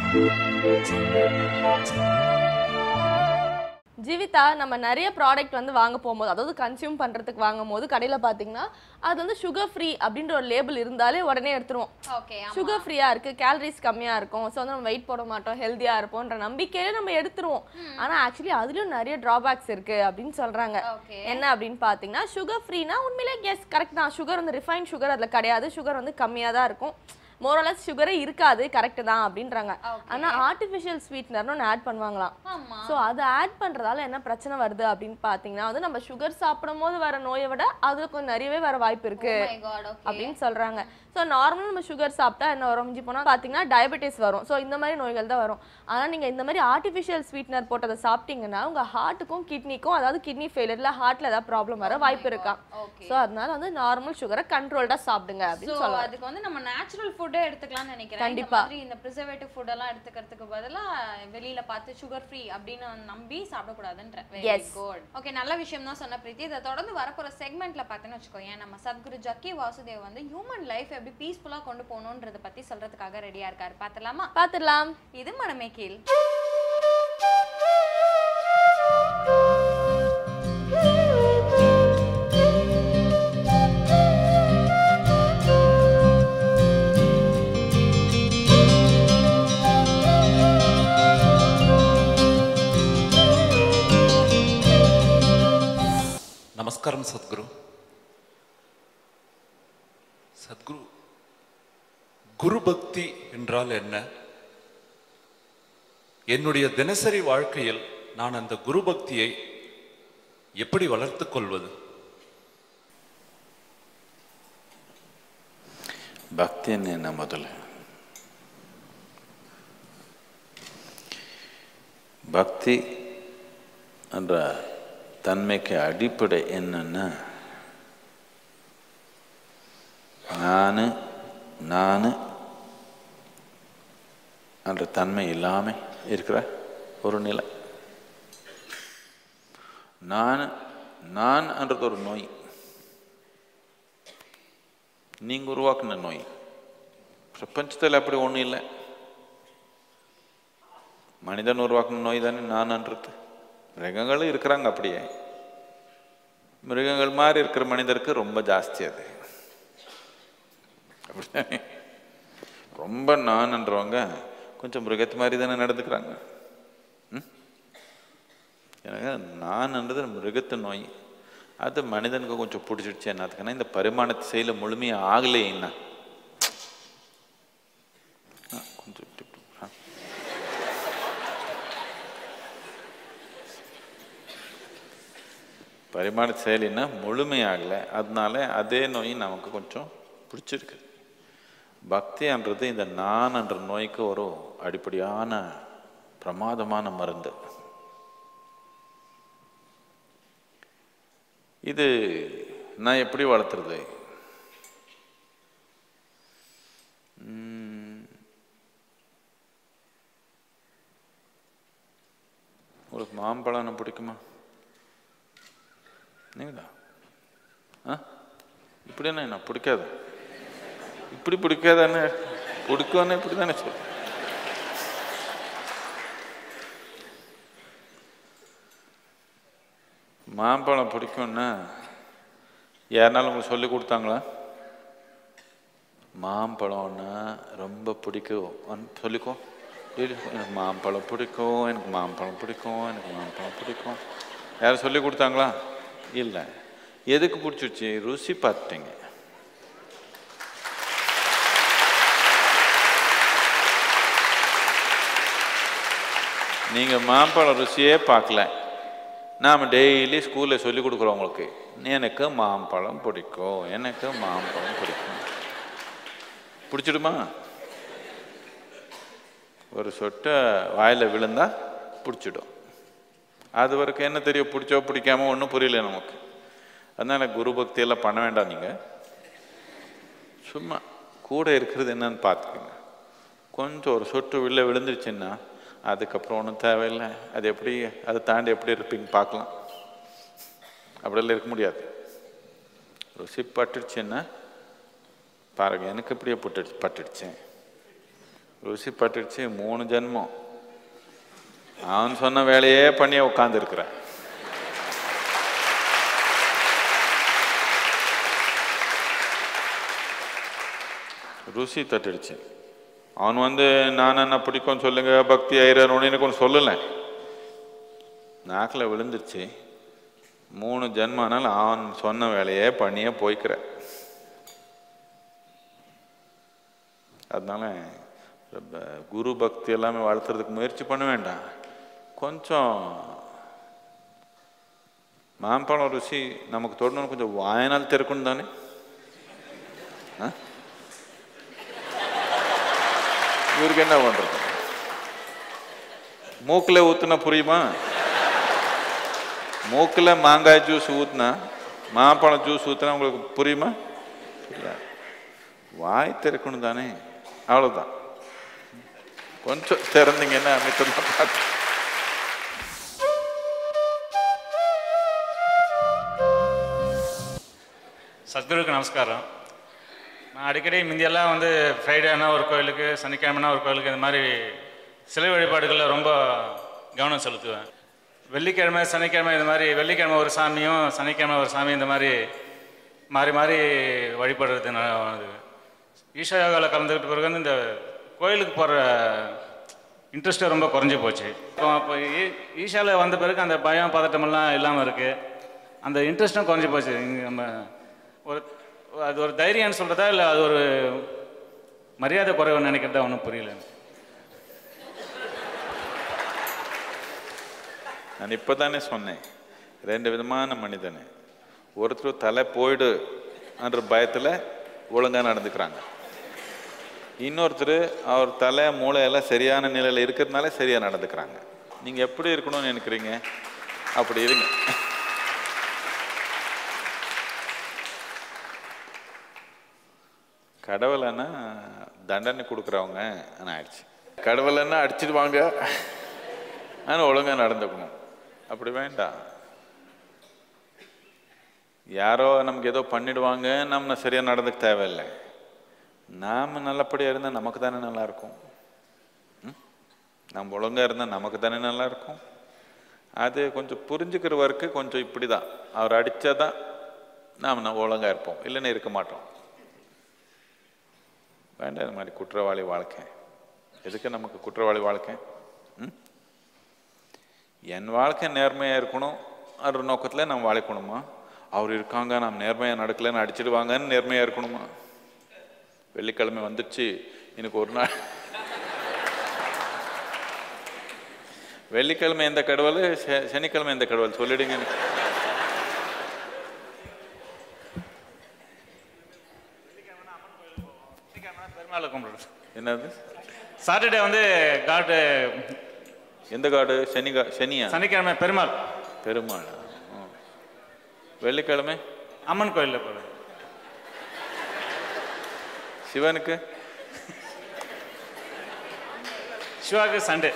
ஜீவிதா நம்ம நிறைய ப்ராடக்ட் வந்து வாங்க போகும்போது அதாவது கன்சியூம் பண்ணுறதுக்கு வாங்கும் போது கடையில் பார்த்தீங்கன்னா அது வந்து சுகர் ஃப்ரீ அப்படின்ற ஒரு லேபிள் இருந்தாலே உடனே எடுத்துருவோம் ஓகே சுகர் ஃப்ரீயாக இருக்குது கேலரிஸ் கம்மியாக இருக்கும் ஸோ வந்து நம்ம வெயிட் போட மாட்டோம் ஹெல்த்தியாக இருப்போம்ன்ற நம்பிக்கையிலே நம்ம எடுத்துருவோம் ஆனால் ஆக்சுவலி அதுலேயும் நிறைய ட்ராபேக்ஸ் இருக்குது அப்படின்னு சொல்கிறாங்க ஓகே என்ன அப்படின்னு பார்த்தீங்கன்னா சுகர் ஃப்ரீனா உண்மையிலே எஸ் கரெக்ட் தான் சுகர் வந்து ரிஃபைன் சுகர் அதில் கிடையாது சுகர் வந்து கம்மியாக தான் இருக்கும் மோரலஸ் சுகரே இருக்காது கரெக்ட் தான் அப்படின்றாங்க Okay. ஆனால் ஆர்டிஃபிஷியல் ஸ்வீட்னர்னு ஒன்று ஆட் பண்ணுவாங்களாம் ஆமா ஸோ அதை ஆட் பண்ணுறதால என்ன பிரச்சனை வருது அப்படின்னு பார்த்தீங்கன்னா வந்து நம்ம சுகர் சாப்பிடும் போது வர நோயை விட அதுல கொஞ்சம் நிறையவே வர வாய்ப்பு இருக்கு மை காட் ஓகே அப்படின்னு சொல்றாங்க ஸோ நார்மல் நம்ம சுகர் சாப்பிட்டா என்ன வரும் மிஞ்சி போனால் பார்த்தீங்கன்னா டயபெட்டிஸ் வரும் ஸோ இந்த மாதிரி நோய்கள் தான் வரும் ஆனால் நீங்கள் இந்த மாதிரி ஆர்டிஃபிஷியல் ஸ்வீட்னர் போட்டதை சாப்பிட்டீங்கன்னா உங்கள் ஹார்ட்டுக்கும் கிட்னிக்கும் அதாவது கிட்னி ஃபெயிலியரில் ஹார்ட்டில் ஏதாவது ப்ராப்ளம் வர வாய்ப்பு இருக்கா ஓகே ஸோ அதனால வந்து நார்மல் சுகரை கண்ட்ரோல்டாக சாப்பிடுங்க அப்படின்னு சோ சொல்லலாம் அதுக்கு வந்து நம்ம நேச்சுரல் ஃபுட்டே எடுத்துக்கலாம்னு நினைக்கிறேன் கண்டிப்பா. இந்த மாதிரி இந்த ப்ரிசர்வேட்டிவ் ஃபுட் எல்லாம் எடுத்துக்கிறதுக்கு பதிலா வெளியில பார்த்து சுகர் ஃப்ரீ அப்படின்னு நம்பி சாப்பிடக்கூடாதுன்ற வெரி Yes. குட் ஓகே நல்ல விஷயம் தான் சொன்ன பிரீத்தி இதை தொடர்ந்து வரப்போற செக்மெண்ட்ல பார்த்தேன்னு வச்சுக்கோங்க நம்ம சத்குரு ஜக்கி வாசுதேவ் வந்து ஹியூமன் லைஃப் எப்படி பீஸ்ஃபுல்லா கொண்டு போகணுன்றத பத்தி சொல்றதுக்காக ரெடியா இருக்காரு பார்த்தலாமா பார்த்துடலாம் இது மனமே கீழ் நமஸ்காரம் சத்குரு சத்குரு குரு பக்தி என்றால் என்ன என்னுடைய தினசரி வாழ்க்கையில் நான் அந்த குரு பக்தியை எப்படி வளர்த்துக் கொள்வது ಭಕ್ತಿ ಅನ್ನೇನ ಮೊದಲು பக்தி என்ற தன்மைக்கு அடிப்படை என்னன்னா நான் நான் என்ற தன்மை இல்லாமல் இருக்கிற ஒரு நிலை நான் நான் என்றது ஒரு நோய் நீங்கள் உருவாக்குன நோய் பிரபஞ்சத்தில் அப்படி ஒன்றும் இல்லை மனிதன் உருவாக்குன நோய் தானே நான்ன்றது மிருகங்களும் இருக்கிறாங்க அப்படியே மிருகங்கள் மாதிரி இருக்கிற மனிதருக்கு ரொம்ப ஜாஸ்தி அது அப்படிதானே ரொம்ப நான்ன்றவங்க கொஞ்சம் மிருகத்து மாதிரி தானே நடந்துக்கிறாங்க ம்? எனக்கு நான்ன்றது மிருகத்து நோய் அது மனிதனுக்கு கொஞ்சம் பிடிச்சிடுச்சு என்னத்துக்குன்னா இந்த பரிமாண செயல முழுமையாக ஆகலையே என்ன ஆ, கொஞ்சம் இப்படி இப்படி. ஆ. பரிமாண செயல் என்ன முழுமையாகலை அதனால அதே நோய் நமக்கு கொஞ்சம் பிடிச்சிருக்கு பக்தின்றது இந்த நான் என்ற நோய்க்கு ஒரு அடிப்படையான பிரமாதமான மருந்து இது நான் எப்படி வளர்த்துறது ம். உங்களுக்கு மாம்பழம் பிடிக்குமா நீங்களா ஆ இப்படி என்ன என்ன பிடிக்காது இப்படி பிடிக்காதானே பிடிக்கும்னு இப்படி தானே சொல் மாம்பழம் பிடிக்கும்னா யாருனாலும் உங்களுக்கு சொல்லி கொடுத்தாங்களா மாம்பழம்னா ரொம்ப பிடிக்கும் வந்து சொல்லிக்கோ டெய்லி எனக்கு மாம்பழம் பிடிக்கும் எனக்கு மாம்பழம் பிடிக்கும் எனக்கு மாம்பழம் பிடிக்கும் யாரும் சொல்லி கொடுத்தாங்களா இல்லை எதுக்கு பிடிச்சிருச்சு ருசி பார்த்தீங்க நீங்கள் மாம்பழம் ருசியே பார்க்கல நாம் டெய்லி ஸ்கூலில் சொல்லி கொடுக்குறோம் உங்களுக்கு எனக்கு மாம்பழம் பிடிக்கும் எனக்கு மாம்பழம் பிடிக்கும் பிடிச்சிடுமா ஒரு சொட்டை வாயில் விழுந்தா பிடிச்சிடும் அது வரைக்கும் என்ன தெரியும் பிடிச்சோ பிடிக்காம ஒன்றும் புரியல நமக்கு அதனால குரு பக்தி எல்லாம் பண்ண வேண்டாம் நீங்கள் சும்மா கூட இருக்கிறது என்னன்னு பார்த்துக்கோங்க கொஞ்சம் ஒரு சொட்டு வெளில விழுந்துருச்சுன்னா அதுக்கப்புறம் ஒன்றும் தேவையில்லை அது எப்படி அதை தாண்டி எப்படி இருப்பீங்க பார்க்கலாம் அப்படியெல்லாம் இருக்க முடியாது ருசி பட்டுடுச்சுன்னா பாருங்க எனக்கு இப்படியே பட்டுடுச்சு பட்டுடுச்சேன் ருசி பட்டுடுச்சு மூணு ஜென்மம் அவன் சொன்ன வேலையே பண்ணி உட்காந்துருக்குறேன் ருசி தட்டுடுச்சு அவன் வந்து நான் என்ன பிடிக்கும் சொல்லுங்க பக்தி ஆயிரம் எனக்கு ஒன்று சொல்லலை நாக்கில் விழுந்துருச்சு மூணு ஜென்மானால் அவன் சொன்ன வேலையே பண்ணியே போய்க்கிற அதனால ரொம்ப குரு பக்தி எல்லாமே வளர்த்துறதுக்கு முயற்சி பண்ண வேண்டாம் கொஞ்சம் மாம்பழம் ருசி நமக்கு தொடணும் கொஞ்சம் வாயனால் திறக்கணும் தானே ஆ? இவருக்கு என்ன பண்றது மூக்கில் ஊத்துனா புரியுமா மூக்கில் மாங்காய் ஜூஸ் ஊத்துனா மாம்பழம் ஜூஸ் ஊத்துனா உங்களுக்கு புரியுமா புரியாது வாய் திறக்கணும் தானே அவ்வளோதான் கொஞ்சம் திறந்தீங்கன்னா மித்தமாக பார்த்து சத்குருக்கு நமஸ்காரம் நான் அடிக்கடி முந்தியெல்லாம் வந்து ஃப்ரைடேனா ஒரு கோயிலுக்கு சனிக்கிழமைனா ஒரு கோயிலுக்கு இந்த மாதிரி சிலை வழிபாடுகளில் ரொம்ப கவனம் செலுத்துவேன் வெள்ளிக்கிழமை சனிக்கிழமை இந்த மாதிரி வெள்ளிக்கிழமை ஒரு சாமியும் சனிக்கிழமை ஒரு சாமி இந்த மாதிரி மாறி மாறி வழிபடுறது நான் இது ஈஷா யோகாவில் கலந்துக்கிட்ட பிறகு வந்து இந்த கோயிலுக்கு போகிற இன்ட்ரெஸ்ட்டே ரொம்ப குறைஞ்சி போச்சு இப்போ அப்போ ஈ- ஈஷாவில் வந்த பிறகு அந்த பயம் பதட்டமெல்லாம் இல்லாமல் இருக்குது அந்த இன்ட்ரெஸ்ட்டும் குறைஞ்சி போச்சு இங்கே நம்ம ஒரு அது ஒரு தைரியம்னு சொல்கிறதா இல்லை அது ஒரு மரியாதை குறைவுன்னு நினைக்கிறதா ஒன்றும் புரியல எனக்கு. நான் இப்போ தானே சொன்னேன் ரெண்டு விதமான மனிதன் ஒருத்தர் தலை போயிடு என்ற பயத்தில் ஒழுங்காக நடந்துக்கிறாங்க இன்னொருத்தர் அவர் தலை மூளை எல்லாம் சரியான நிலையில் இருக்கிறதுனால சரியாக நடந்துக்கிறாங்க நீங்கள் எப்படி இருக்கணும்னு நினைக்கிறீங்க அப்படி இருங்க கடவுளைன்னா தண்டனை கொடுக்குறவங்க ஆனால் ஆயிடுச்சு கடவுளைன்னா அடிச்சிடுவாங்க ஆனால் ஒழுங்காக நடந்துக்கணும் அப்படி வேண்டாம் யாரோ நமக்கு ஏதோ பண்ணிடுவாங்க நம்ம சரியாக நடந்துக்க தேவையில்லை நாம் நல்லபடியாக இருந்தால் நமக்கு தானே நல்லா இருக்கும் ம்? நம்ம ஒழுங்காக இருந்தால் நமக்கு தானே நல்லா இருக்கும் அது கொஞ்சம் புரிஞ்சுக்கிற வரைக்கு கொஞ்சம் இப்படி தான் அவர் அடித்தா தான் நாம் நம்ம ஒழுங்காக இருப்போம் இல்லைன்னு இருக்க மாட்டோம் வேண்டாம் இந்த மாதிரி குற்றவாளி வாழ்க்கை எதுக்கு நமக்கு குற்றவாளி வாழ்க்கை ம் என் வாழ்க்கை நேர்மையாக இருக்கணும் அந்த நோக்கத்தில் நம்ம வாழைக்கணுமா அவர் இருக்காங்க நாம் நேர்மையாக நடக்கலைன்னு அடிச்சிடுவாங்கன்னு நேர்மையாக இருக்கணுமா வெள்ளிக்கிழமை வந்துடுச்சு எனக்கு ஒரு நாள் வெள்ளிக்கிழமை எந்த கடவுள் செ- சனிக்கிழமை எந்த கடவுள் சொல்லிடுங்க எனக்கு. பெருமாளை கும்பிடுறது என்னது சாட்டர்டே வந்து காட்டு எந்த காடு சனி கா சனியா சனிக்கிழமை பெருமாள் பெருமாள் வெள்ளிக்கிழமை அம்மன் கோயிலில் போகிறது சிவனுக்கு சிவாக்கு சண்டே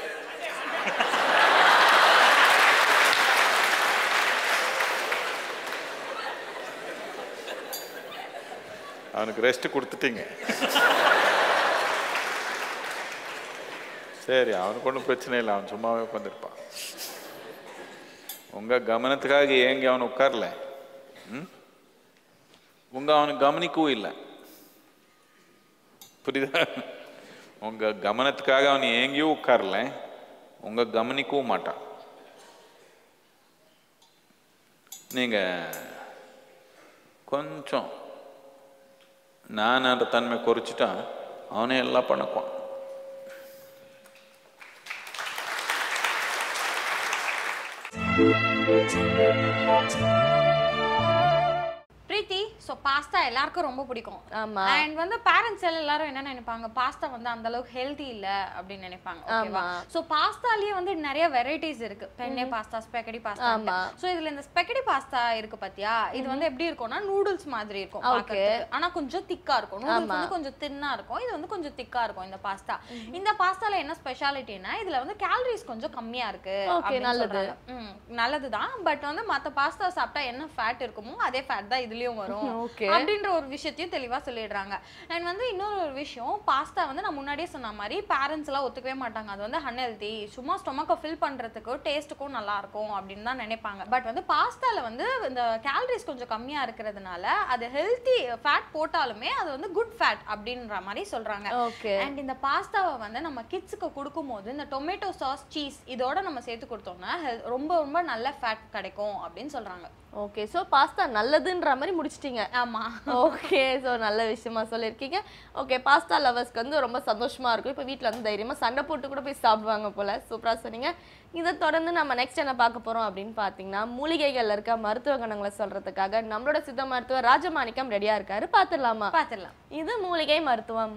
அவனுக்கு ரெஸ்ட் கொடுத்துட்டீங்க சரி அவனுக்கு ஒன்றும் பிரச்சனை இல்லை அவன் சும்மாவே உட்காந்துருப்பான் உங்க கவனத்துக்காக ஏங்கி அவன் உட்காரல ம்? உங்க அவனுக்கு கவனிக்கவும் இல்லை புரியுதா உங்க கவனத்துக்காக அவன் ஏங்கியும் உட்காரல உங்க கவனிக்கவும் மாட்டான் நீங்க கொஞ்சம் நான் அந்த தன்மை குறைச்சிட்டா அவனே எல்லாம் பண்ணுக்குவான் Thank you. பாஸ்தா எல்லாருக்கும் ரொம்ப பிடிக்கும் ஆமா அண்ட் வந்து பேரண்ட்ஸ் எல்லாரும் என்ன நினைப்பாங்க பாஸ்தா வந்து அந்த அளவுக்கு ஹெல்தி இல்ல அப்படின்னு நினைப்பாங்க ஓகேவா ஆமா. சோ பாஸ்தாலயே வந்து நிறைய வெரைட்டிஸ் இருக்கு பெண்ணே பாஸ்தா ஸ்பெகடி பாஸ்தா ஆமா. சோ இதுல இந்த ஸ்பெகடி பாஸ்தா இருக்கு பாத்தியா இது வந்து எப்படி இருக்கும்னா நூடுல்ஸ் மாதிரி இருக்கும் Okay. பார்க்கிறதுக்கு. ஆனா கொஞ்சம் திக்கா இருக்கும் நூடுல்ஸ் ஆமா. வந்து கொஞ்சம் தின்னா இருக்கும் இது வந்து கொஞ்சம் திக்கா இருக்கும் இந்த பாஸ்தா இந்த பாஸ்தால என்ன ஸ்பெஷாலிட்டினா இதுல வந்து கேலரிஸ் கொஞ்சம் கம்மியா இருக்கு Okay, அப்படின்னு நல்லது. சொல்றாங்க. ம், நல்லதுதான் பட் வந்து மத்த பாஸ்தா சாப்பிட்டா என்ன ஃபேட் இருக்குமோ அதே ஃபேட் தான் இதுலயும் வரும் Okay. அப்படின்ற ஒரு விஷயத்தையும் தெளிவா சொல்லிடுறாங்க அண்ட் வந்து இன்னொரு ஒரு விஷயம் பாஸ்தா வந்து நான் முன்னாடியே சொன்ன மாதிரி பேரண்ட்ஸ் எல்லாம் ஒத்துக்கவே மாட்டாங்க அது வந்து அன்ஹெல்தி சும்மா ஸ்டொமக்கை ஃபில் பண்றதுக்கு டேஸ்ட்டுக்கும் நல்லா இருக்கும் அப்படின்னு தான் நினைப்பாங்க பட் வந்து பாஸ்தால வந்து இந்த கேலரிஸ் கொஞ்சம் கம்மியா இருக்கிறதுனால அது ஹெல்த்தி ஃபேட் போட்டாலுமே அது வந்து குட் ஃபேட் அப்படின்ற மாதிரி சொல்றாங்க ஓகே அண்ட் இந்த பாஸ்தாவை வந்து நம்ம கிட்ஸுக்கு கொடுக்கும்போது இந்த டொமேட்டோ சாஸ் சீஸ் இதோட நம்ம சேர்த்து கொடுத்தோம்னா health- ரொம்ப ரொம்ப நல்ல ஃபேட் கிடைக்கும் அப்படின்னு சொல்றாங்க ஓகே ஸோ பாஸ்தா நல்லதுன்ற மாதிரி முடிச்சிட்டீங்க ஆமா ஓகே ஸோ நல்ல விஷயமா சொல்லியிருக்கீங்க ஓகே பாஸ்தா லவர்ஸ்க்கு வந்து ரொம்ப சந்தோஷமா இருக்கும் இப்போ வீட்டில் வந்து தைரியமா சண்டை போட்டு கூட போய் சாப்பிடுவாங்க போல சூப்பரா சொன்னீங்க இதை தொடர்ந்து நம்ம நெக்ஸ்ட் என்ன பார்க்க போறோம் அப்படின்னு பார்த்தீங்கன்னா மூலிகைகள்ல இருக்க மருத்துவ குணங்களை சொல்றதுக்காக நம்மளோட சித்த மருத்துவர் ராஜமாணிக்கம் ரெடியா இருக்காரு பார்த்துடலாமா பார்த்துடலாம் இது மூலிகை மருத்துவம்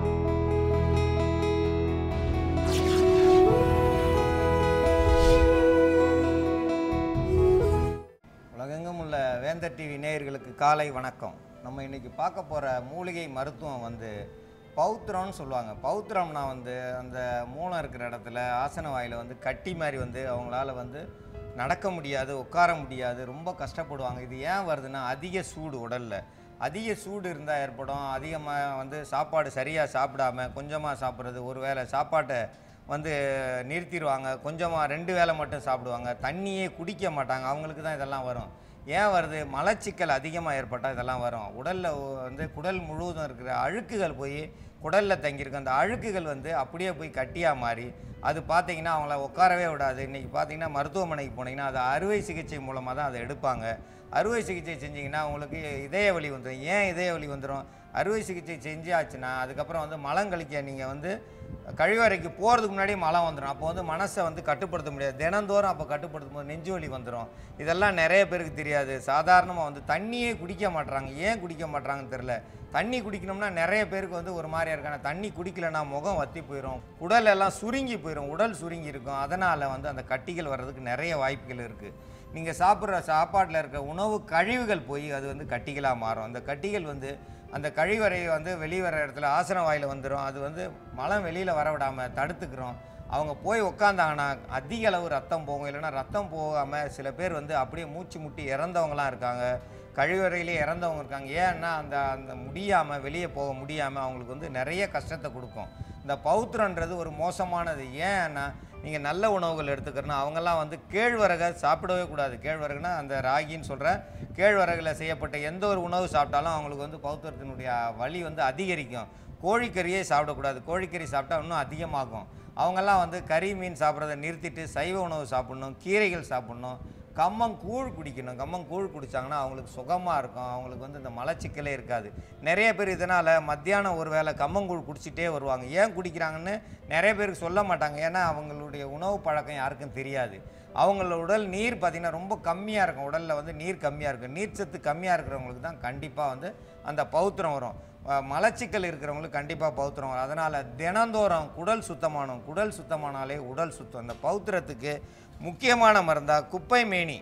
உலகெங்கும் உள்ள வேந்தர் டிவி நேயர்களுக்கு காலை வணக்கம் நம்ம இன்னைக்கு பார்க்க போகிற மூலிகை மருத்துவம் வந்து பௌத்திரம்னு சொல்லுவாங்க பௌத்திரம்னா வந்து அந்த மூலம் இருக்கிற இடத்துல ஆசன வாயில் வந்து கட்டி மாதிரி வந்து அவங்களால வந்து நடக்க முடியாது உட்கார முடியாது ரொம்ப கஷ்டப்படுவாங்க இது ஏன் வருதுன்னா அதிக சூடு உடலில் அதிக சூடு இருந்தால் ஏற்படும் அதிகமாக வந்து சாப்பாடு சரியாக சாப்பிடாம கொஞ்சமாக சாப்பிட்றது ஒரு வேளை சாப்பாட்டை வந்து நிறுத்திடுவாங்க கொஞ்சமாக ரெண்டு வேளை மட்டும் சாப்பிடுவாங்க தண்ணியே குடிக்க மாட்டாங்க அவங்களுக்கு தான் இதெல்லாம் வரும் ஏன் வருது மலச்சிக்கல் அதிகமாக ஏற்பட்டால் இதெல்லாம் வரும் உடலில் வந்து குடல் முழுவதும் இருக்கிற அழுக்குகள் போய் குடலில் தங்கியிருக்கும் அந்த அழுக்குகள் வந்து அப்படியே போய் கட்டியாக மாறி அது பார்த்தீங்கன்னா அவங்கள உட்காரவே விடாது இன்றைக்கி பார்த்தீங்கன்னா மருத்துவமனைக்கு போனீங்கன்னா அது அறுவை சிகிச்சை மூலமாக தான் அதை எடுப்பாங்க அறுவை சிகிச்சை செஞ்சிங்கன்னா உங்களுக்கு இதய வலி வந்துடும் ஏன் இதய வலி வந்துடும் அறுவை சிகிச்சை செஞ்சாச்சுன்னா அதுக்கப்புறம் வந்து மலம் கழிக்க நீங்கள் வந்து கழிவறைக்கு போகிறதுக்கு முன்னாடி மலம் வந்துடும் அப்போ வந்து மனசை வந்து கட்டுப்படுத்த முடியாது தினந்தோறும் அப்போ கட்டுப்படுத்தும் போது நெஞ்சு வலி வந்துடும் இதெல்லாம் நிறைய பேருக்கு தெரியாது சாதாரணமாக வந்து தண்ணியே குடிக்க மாட்றாங்க ஏன் குடிக்க மாட்றாங்கன்னு தெரில தண்ணி குடிக்கணும்னா நிறைய பேருக்கு வந்து ஒரு மாதிரியா இருக்காங்க தண்ணி குடிக்கலைன்னா முகம் வத்தி போயிடும் உடல் எல்லாம் சுருங்கி போயிடும் உடல் சுருங்கி இருக்கும் அதனால் வந்து அந்த கட்டிகள் வர்றதுக்கு நிறைய வாய்ப்புகள் இருக்குது நீங்கள் சாப்பிட்ற சாப்பாட்டில் இருக்க உணவு கழிவுகள் போய் அது வந்து கட்டிகளாக மாறும் அந்த கட்டிகள் வந்து அந்த கழிவறை வந்து வெளியே வர இடத்துல ஆசன வாயில் வந்துடும் அது வந்து மலம் வெளியில் வர விடாமல் தடுத்துக்கிறோம் அவங்க போய் உக்காந்தாங்கன்னா அதிக அளவு ரத்தம் போகும் இல்லைன்னா ரத்தம் போகாமல் சில பேர் வந்து அப்படியே மூச்சு முட்டி இறந்தவங்களாம் இருக்காங்க கழிவறையிலே இறந்தவங்க இருக்காங்க ஏன்னா அந்த அந்த முடியாமல் வெளியே போக முடியாமல் அவங்களுக்கு வந்து நிறைய கஷ்டத்தை கொடுக்கும் இந்த பௌத்திரன்றது ஒரு மோசமானது ஏன்னா நீங்கள் நல்ல உணவுகள் எடுத்துக்கிறனா அவங்கெல்லாம் வந்து கேழ்வரகை சாப்பிடவே கூடாது கேழ்வரகுனா அந்த ராகின்னு சொல்கிற கேழ்வரகில் செய்யப்பட்ட எந்த ஒரு உணவு சாப்பிட்டாலும் அவங்களுக்கு வந்து பௌத்திரத்தினுடைய வலி வந்து அதிகரிக்கும் கோழிக்கறியே சாப்பிடக்கூடாது கோழிக்கறி சாப்பிட்டா இன்னும் அதிகமாகும் அவங்கெல்லாம் வந்து கறி மீன் சாப்பிட்றத நிறுத்திட்டு சைவ உணவு சாப்பிடணும் கீரைகள் சாப்பிடணும் கம்மங்கூழ் குடிக்கணும் கம்மங்கூழ் குடித்தாங்கன்னா அவங்களுக்கு சுகமாக இருக்கும் அவங்களுக்கு வந்து இந்த மலச்சிக்கலே இருக்காது நிறைய பேர் இதனால் மத்தியானம் ஒரு வேளை கம்மங்கூழ் குடிச்சிட்டே வருவாங்க ஏன் குடிக்கிறாங்கன்னு நிறைய பேருக்கு சொல்ல மாட்டாங்க ஏன்னா அவங்களுடைய உணவு பழக்கம் யாருக்கும் தெரியாது அவங்களோட உடல் நீர் பார்த்திங்கன்னா ரொம்ப கம்மியாக இருக்கும் உடலில் வந்து நீர் கம்மியாக இருக்கும் நீர்ச்சத்து கம்மியாக இருக்கிறவங்களுக்கு தான் கண்டிப்பாக வந்து அந்த பௌத்திரம் வரும் அஹ் மலச்சிக்கல் இருக்கிறவங்களுக்கு கண்டிப்பாக பௌத்திரம் வரும் அதனால் தினந்தோறும் குடல் சுத்தமானும் குடல் சுத்தமானாலே உடல் சுத்தம் அந்த பௌத்திரத்துக்கு முக்கியமான மருந்தா குப்பை மேனி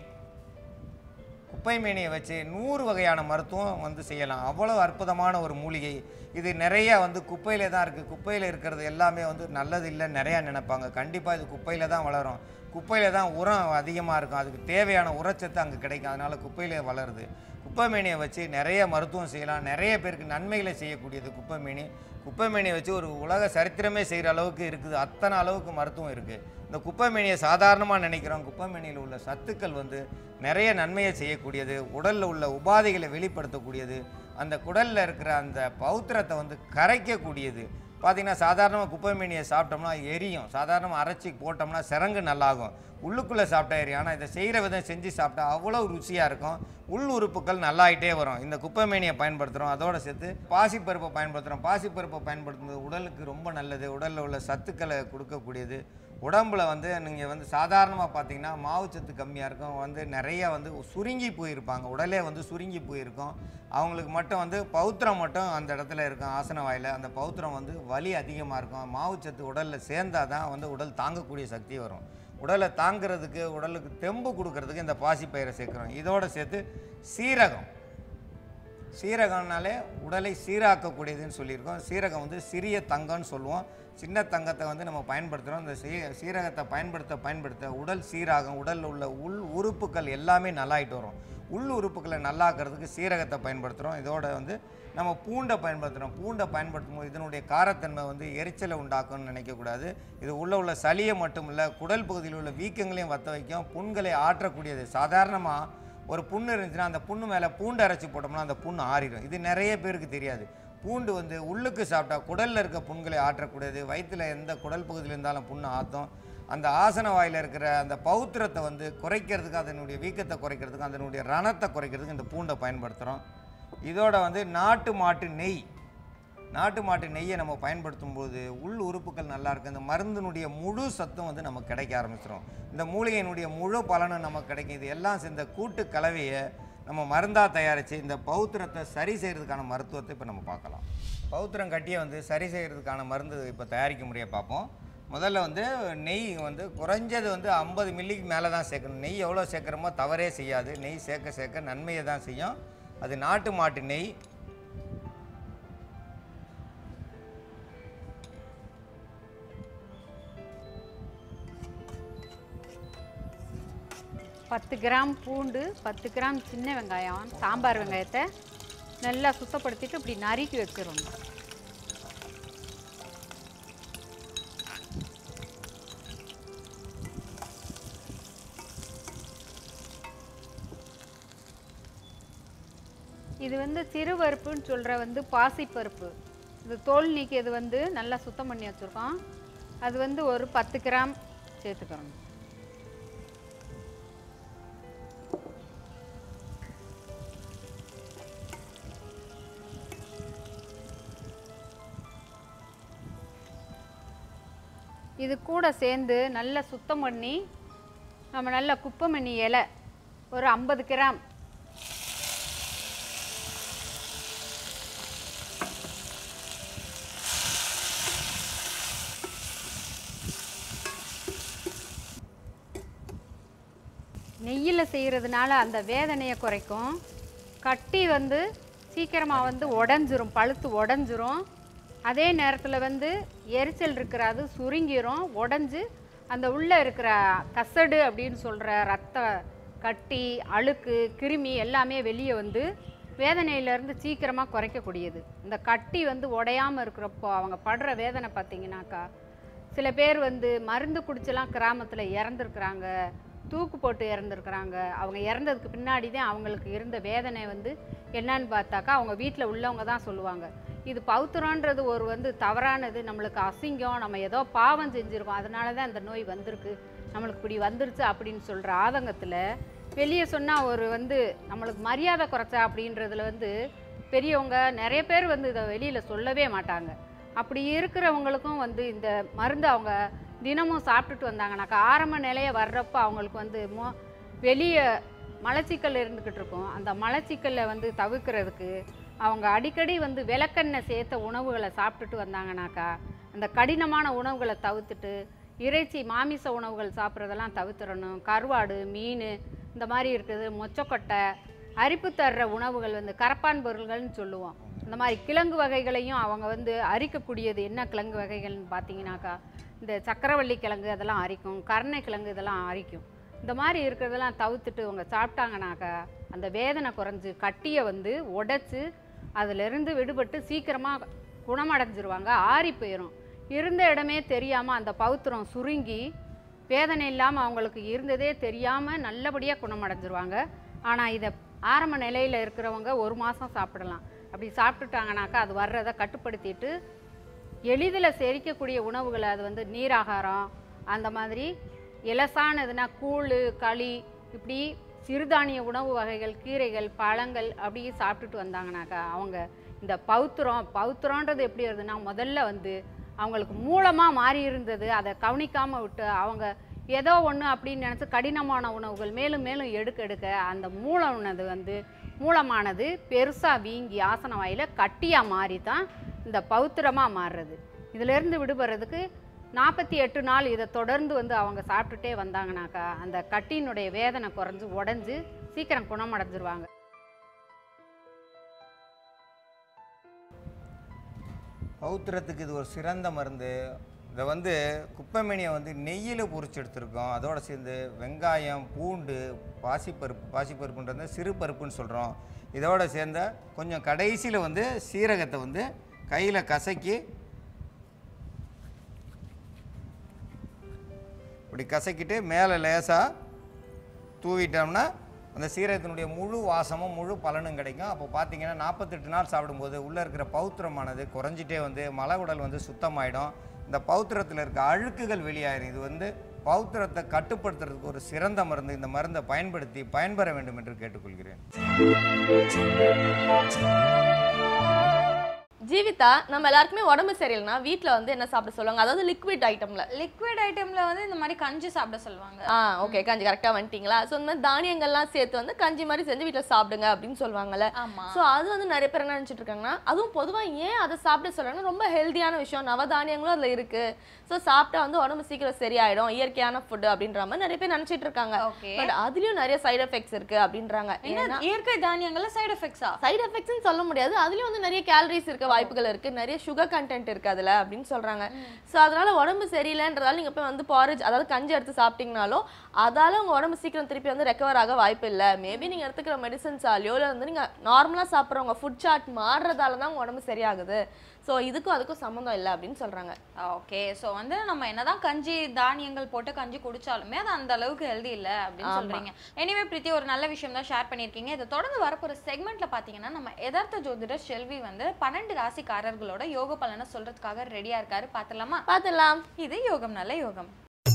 குப்பை மேனியை வச்சு நூறு வகையான மருத்துவம் வந்து செய்யலாம் அவ்வளோ அற்புதமான ஒரு மூலிகை இது நிறைய வந்து குப்பையில தான் இருக்குது குப்பையில் இருக்கிறது எல்லாமே வந்து நல்லது இல்லைன்னு நிறையா நினைப்பாங்க கண்டிப்பாக இது குப்பையில் தான் வளரும் குப்பையில் தான் உரம் அதிகமாக இருக்கும் அதுக்கு தேவையான உரச்சத்து அங்கே கிடைக்கும் அதனால் குப்பையிலே வளருது குப்பை மேனியை வச்சு நிறைய மருத்துவம் செய்யலாம் நிறைய பேருக்கு நன்மைகளை செய்யக்கூடியது குப்பை மேனி குப்பை மேனியை வச்சு ஒரு உலக சரித்திரமே செய்கிற அளவுக்கு இருக்குது அத்தனை அளவுக்கு மருத்துவம் இருக்குது இந்த குப்பை மேனியை சாதாரணமாக நினைக்கிறோம் குப்பை மேனியில் உள்ள சத்துக்கள் வந்து நிறைய நன்மையை செய்யக்கூடியது உடலில் உள்ள உபாதைகளை வெளிப்படுத்தக்கூடியது அந்த குடலில் இருக்கிற அந்த பௌத்திரத்தை வந்து கரைக்கக்கூடியது பார்த்தீங்கன்னா சாதாரணமாக குப்பை மீனியை சாப்பிட்டோம்னா எரியும் சாதாரணமாக அரைச்சி போட்டோம்னா சிறங்கு நல்லாகும் உள்ளுக்குள்ளே சாப்பிட்டா எரியும் ஆனால் இதை செய்கிற விதம் செஞ்சு சாப்பிட்டா அவ்வளோ ருசியாக இருக்கும் உள் உறுப்புகள் நல்லாயிட்டே வரும் இந்த குப்பை மேனியை பயன்படுத்துகிறோம் அதோட சேர்த்து பாசிப்பருப்பை பயன்படுத்துகிறோம் பாசிப்பருப்பை பயன்படுத்துறது உடலுக்கு ரொம்ப நல்லது உடலில் உள்ள சத்துக்களை கொடுக்கக்கூடியது உடம்புல வந்து நீங்கள் வந்து சாதாரணமாக பார்த்தீங்கன்னா மாவுச்சத்து கம்மியாக இருக்கும் வந்து நிறைய வந்து சுருங்கி போயிருப்பாங்க உடலே வந்து சுருங்கி போயிருக்கும் அவங்களுக்கு மட்டும் வந்து பௌத்திரம் மட்டும் அந்த இடத்துல இருக்கும் ஆசன வாயில் அந்த பௌத்திரம் வந்து வலி அதிகமாக இருக்கும் மாவுச்சத்து உடலில் சேர்ந்தால் தான் வந்து உடல் தாங்கக்கூடிய சக்தி வரும் உடலை தாங்கிறதுக்கு உடலுக்கு தெம்பு கொடுக்கறதுக்கு இந்த பாசிப்பயிரை சேர்க்குறோம் இதோட சேர்த்து சீரகம் சீரகம்னாலே உடலை சீராக்கக்கூடியதுன்னு சொல்லியிருக்கோம் சீரகம் வந்து சிறிய தங்கம்னு சொல்லுவோம் சின்ன தங்கத்தை வந்து நம்ம பயன்படுத்துகிறோம் இந்த சீ சீரகத்தை பயன்படுத்த பயன்படுத்த உடல் சீராகும் உடலில் உள்ள உள் உறுப்புகள் எல்லாமே நல்லாயிட்டு வரும் உள் உறுப்புகளை நல்லாக்கிறதுக்கு சீரகத்தை பயன்படுத்துகிறோம் இதோட வந்து நம்ம பூண்டை பயன்படுத்துகிறோம் பூண்டை பயன்படுத்தும் போது இதனுடைய காரத்தன்மை வந்து எரிச்சலை உண்டாக்கும்னு நினைக்கக்கூடாது இது உள்ள உள்ள சளியை மட்டும் இல்லை குடல் பகுதியில் உள்ள வீக்கங்களையும் வத்த வைக்கும் புண்களை ஆற்றக்கூடியது சாதாரணமாக ஒரு புண்ணு இருந்துச்சுன்னா அந்த புண்ணு மேலே பூண்டு அரைச்சி போட்டோம்னா அந்த புண்ணு ஆறிடும் இது நிறைய பேருக்கு தெரியாது பூண்டு வந்து உள்ளுக்கு சாப்பிட்டா குடலில் இருக்க புண்களை ஆற்றக்கூடியது வயிற்றில் எந்த குடல் பகுதியில் இருந்தாலும் புண்ணு ஆற்றும் அந்த ஆசன வாயில் இருக்கிற அந்த பௌத்திரத்தை வந்து குறைக்கிறதுக்கு அதனுடைய வீக்கத்தை குறைக்கிறதுக்கு அதனுடைய ரணத்தை குறைக்கிறதுக்கு இந்த பூண்டை பயன்படுத்துகிறோம் இதோட வந்து நாட்டு மாட்டு நெய் நாட்டு மாட்டு நெய்யை நம்ம பயன்படுத்தும் போது உள் உறுப்புகள் நல்லா இருக்கு இந்த மருந்தினுடைய முழு சத்தும் வந்து நமக்கு கிடைக்க ஆரம்பிச்சிடும் இந்த மூலிகையினுடைய முழு பலனும் நமக்கு கிடைக்கும் இது எல்லாம் சேர்ந்த கூட்டு கலவையை நம்ம மருந்தாக தயாரித்து இந்த பௌத்திரத்தை சரி செய்கிறதுக்கான மருத்துவத்தை இப்போ நம்ம பார்க்கலாம் பௌத்திரம் கட்டியை வந்து சரி செய்கிறதுக்கான மருந்து இப்போ தயாரிக்க முடிய பார்ப்போம் முதல்ல வந்து நெய் வந்து குறைஞ்சது வந்து ஐம்பது மில்லிக்கு மேலே தான் சேர்க்கணும் நெய் எவ்வளோ சேர்க்குறோமோ தவறே செய்யாது நெய் சேர்க்க சேர்க்க நன்மையை தான் செய்யும் அது நாட்டு மாட்டு நெய் பத்து கிராம் பூண்டு பத்து கிராம் சின்ன வெங்காயம் சாம்பார் வெங்காயத்தை நல்லா சுத்தப்படுத்திட்டு இப்படி நறுக்கி வச்சிடணும் இது வந்து சிறுபருப்புன்னு சொல்கிற வந்து பாசிப்பருப்பு இது தோல் நீக்கியது வந்து நல்லா சுத்தம் பண்ணி வச்சுருக்கோம் அது வந்து ஒரு பத்து கிராம் சேர்த்துக்கிறோம் இது கூட சேர்ந்து நல்லா சுத்தம் பண்ணி நம்ம நல்லா குப்பமண்ணி இலை ஒரு ஐம்பது கிராம் நெய்யில் செய்கிறதுனால அந்த வேதனையை குறைக்கும் கட்டி வந்து சீக்கிரமாக வந்து உடஞ்சிரும் பழுத்து உடஞ்சிரும் அதே நேரத்தில் வந்து எரிச்சல் இருக்கிறது சுருங்கிரும் உடஞ்சி அந்த உள்ளே இருக்கிற கசடு அப்படின்னு சொல்கிற ரத்த கட்டி அழுக்கு கிருமி எல்லாமே வெளியே வந்து வேதனையிலேருந்து சீக்கிரமாக குறைக்கக்கூடியது இந்த கட்டி வந்து உடையாமல் இருக்கிறப்போ அவங்க படுற வேதனை பார்த்தீங்கன்னாக்கா சில பேர் வந்து மருந்து குடிச்செல்லாம் கிராமத்தில் இறந்துருக்குறாங்க தூக்கு போட்டு இறந்துருக்குறாங்க அவங்க இறந்ததுக்கு பின்னாடி தான் அவங்களுக்கு இருந்த வேதனை வந்து என்னன்னு பார்த்தாக்கா அவங்க வீட்டில் உள்ளவங்க தான் சொல்லுவாங்க இது பௌத்திரன்றது ஒரு வந்து தவறானது நம்மளுக்கு அசிங்கம் நம்ம ஏதோ பாவம் செஞ்சுருக்கோம் அதனால தான் இந்த நோய் வந்திருக்கு நம்மளுக்கு இப்படி வந்துருச்சு அப்படின்னு சொல்கிற ஆதங்கத்தில் வெளியே சொன்னால் ஒரு வந்து நம்மளுக்கு மரியாதை குறைச்சா அப்படின்றதுல வந்து பெரியவங்க நிறைய பேர் வந்து இதை வெளியில் சொல்லவே மாட்டாங்க அப்படி இருக்கிறவங்களுக்கும் வந்து இந்த மருந்து அவங்க தினமும் சாப்பிட்டுட்டு வந்தாங்கனாக்கா ஆரம்ப நிலைய வர்றப்போ அவங்களுக்கு வந்து மோ வெளியே மலச்சிக்கல் இருந்துக்கிட்டு இருக்கும் அந்த மலச்சிக்கல்லை வந்து தவிர்க்கிறதுக்கு அவங்க அடிக்கடி வந்து விளக்கெண்ணெய் சேர்த்த உணவுகளை சாப்பிட்டுட்டு வந்தாங்கனாக்கா அந்த கடினமான உணவுகளை தவிர்த்துட்டு இறைச்சி மாமிச உணவுகள் சாப்பிட்றதெல்லாம் தவிர்த்துறணும் கருவாடு மீன் இந்த மாதிரி இருக்குது மொச்சக்கொட்டை அரிப்பு தர்ற உணவுகள் வந்து கரப்பான் பொருள்கள்னு சொல்லுவோம் இந்த மாதிரி கிழங்கு வகைகளையும் அவங்க வந்து அரிக்கக்கூடியது என்ன கிழங்கு வகைகள்னு பார்த்தீங்கன்னாக்கா இந்த சக்கரவள்ளி கிழங்கு அதெல்லாம் அரிக்கும் கருணை கிழங்கு இதெல்லாம் அரிக்கும் இந்த மாதிரி இருக்கிறதெல்லாம் தவிர்த்துட்டு அவங்க சாப்பிட்டாங்கனாக்கா அந்த வேதனை குறைஞ்சு கட்டியை வந்து உடைச்சு அதிலிருந்து விடுபட்டு சீக்கிரமாக குணமடைஞ்சிருவாங்க ஆறி போயிடும் இருந்த இடமே தெரியாமல் அந்த பௌத்திரம் சுருங்கி வேதனை இல்லாமல் அவங்களுக்கு இருந்ததே தெரியாமல் நல்லபடியாக குணமடைஞ்சிருவாங்க ஆனால் இதை ஆரம்ப நிலையில் இருக்கிறவங்க ஒரு மாதம் சாப்பிடலாம் அப்படி சாப்பிட்டுட்டாங்கனாக்கா அது வர்றதை கட்டுப்படுத்திட்டு எளிதில் செரிக்கக்கூடிய உணவுகளை அது வந்து நீராகாரம் அந்த மாதிரி இலசானதுன்னா கூழ் களி இப்படி சிறுதானிய உணவு வகைகள் கீரைகள் பழங்கள் அப்படி சாப்பிட்டுட்டு வந்தாங்கனாக்கா அவங்க இந்த பௌத்திரம் பௌத்திரன்றது எப்படி வருதுன்னா முதல்ல வந்து அவங்களுக்கு மூலமாக மாறி இருந்தது அதை கவனிக்காமல் விட்டு அவங்க ஏதோ ஒன்று அப்படின்னு நினச்சி கடினமான உணவுகள் மேலும் மேலும் எடுக்க எடுக்க அந்த மூலமானது வந்து மூலமானது பெருசாக வீங்கி ஆசன வாயில கட்டியாக மாறி தான் இந்த பௌத்திரமாக மாறுறது இதிலேருந்து விடுபடுறதுக்கு நாற்பத்தி எட்டு நாள் இதை தொடர்ந்து வந்து அவங்க சாப்பிட்டுட்டே வந்தாங்கனாக்கா அந்த கட்டியினுடைய வேதனை குறைஞ்சு உடஞ்சி சீக்கிரம் குணமடைஞ்சிருவாங்க பௌத்திரத்துக்கு இது ஒரு சிறந்த மருந்து இதை வந்து குப்பைமேனியை வந்து நெய்யில் பொரிச்சு எடுத்திருக்கோம் அதோட சேர்ந்து வெங்காயம் பூண்டு பாசிப்பருப்பு பாசிப்பருப்புன்றது சிறு பருப்புன்னு சொல்கிறோம் இதோட சேர்ந்த கொஞ்சம் கடைசியில் வந்து சீரகத்தை வந்து கையில் கசக்கி இப்படி கசக்கிட்டு மேலே லேசாக தூவிட்டோம்னா அந்த சீரகத்தினுடைய முழு வாசமும் முழு பலனும் கிடைக்கும் அப்போ பார்த்தீங்கன்னா நாற்பத்தெட்டு நாள் சாப்பிடும்போது உள்ளே இருக்கிற பௌத்திரமானது குறைஞ்சிட்டே வந்து மலை உடல் வந்து சுத்தமாயிடும் இந்த பௌத்திரத்தில் இருக்க அழுக்குகள் வெளியாயிரும் இது வந்து பௌத்திரத்தை கட்டுப்படுத்துறதுக்கு ஒரு சிறந்த மருந்து இந்த மருந்தை பயன்படுத்தி பயன்பெற வேண்டும் என்று கேட்டுக்கொள்கிறேன் ஜீவிதா நம்ம எல்லாருக்குமே உடம்பு சரியில்லைனா வீட்ல வந்து என்ன சாப்பிட சொல்லுவாங்க அதாவது லிக்விட் ஐட்டம்ல லிக்விட் ஐட்டம்ல வந்து இந்த மாதிரி கஞ்சி சாப்பிட சொல்லுவாங்க ஆ ஓகே கஞ்சி கரெக்டாக வந்துட்டீங்களா ஸோ இந்த மாதிரி தானியங்கள்லாம் சேர்த்து வந்து கஞ்சி மாதிரி செஞ்சு வீட்டில் சாப்பிடுங்க அப்படின்னு சொல்லுவாங்கல்ல ஆமா ஸோ அது வந்து நிறைய பேர் என்ன நினச்சிட்டு இருக்காங்கன்னா அதுவும் பொதுவாக ஏன் அதை சாப்பிட சொல்றாங்கன்னா ரொம்ப ஹெல்த்தியான விஷயம் நவதானியங்களும் அதில் இருக்கு ஸோ சாப்பிட்டா வந்து உடம்பு சீக்கிரம் சரியாயிடும் இயற்கையான ஃபுட் அப்படின்ற மாதிரி நிறைய பேர் நினச்சிட்டு இருக்காங்க ஓகே பட் அதுலயும் நிறைய சைடு எஃபெக்ட்ஸ் இருக்கு அப்படின்றாங்க என்ன இயற்கை தானியங்கள்ல சைடு எஃபெக்ட்ஸா சைடு எஃபெக்ட்ஸ்னு சொல்ல முடியாது அதுலயும் வந்து நிறைய கேலரிஸ் இருக்க வாய்ப்புகள் இருக்கு நிறைய சுகர் கண்டென்ட் இருக்கு அதுல அப்படின்னு சொல்றாங்க ஸோ அதனால உடம்பு சரியில்லைன்றதால நீங்க போய் வந்து பாரேஜ் அதாவது கஞ்சி எடுத்து சாப்பிட்டீங்கனாலும் அதால உங்க உடம்பு சீக்கிரம் திருப்பி வந்து ரெக்கவர் ஆக வாய்ப்பு இல்லை மேபி நீங்க எடுத்துக்கிற மெடிசன்ஸாலையோ இல்லை வந்து நீங்க நார்மலா சாப்பிட்றவங்க ஃபுட் சார்ட் மாறுறதால தான் உங்க உடம்பு சரியாகுது ஸோ இதுக்கும் அதுக்கும் சம்மந்தம் இல்லை அப்படின்னு சொல்றாங்க ஓகே சோ வந்து நம்ம என்னதான் கஞ்சி தானியங்கள் போட்டு கஞ்சி குடிச்சாலுமே அது அந்த அளவுக்கு ஹெல்தி இல்ல அப்படின்னு ஆமா. சொல்றீங்க எனிவே பிரீத்தி ஒரு நல்ல விஷயம் தான் ஷேர் பண்ணிருக்கீங்க இதை தொடர்ந்து வரப்போற செக்மெண்ட்ல பாத்தீங்கன்னா நம்ம எதார்த்த ஜோதிடர் செல்வி வந்து பன்னெண்டு ராசிக்காரர்களோட யோக பலனை சொல்றதுக்காக ரெடியா இருக்காரு பாத்துலாமா பார்த்துடலாம் இது யோகம் நல்ல யோகம்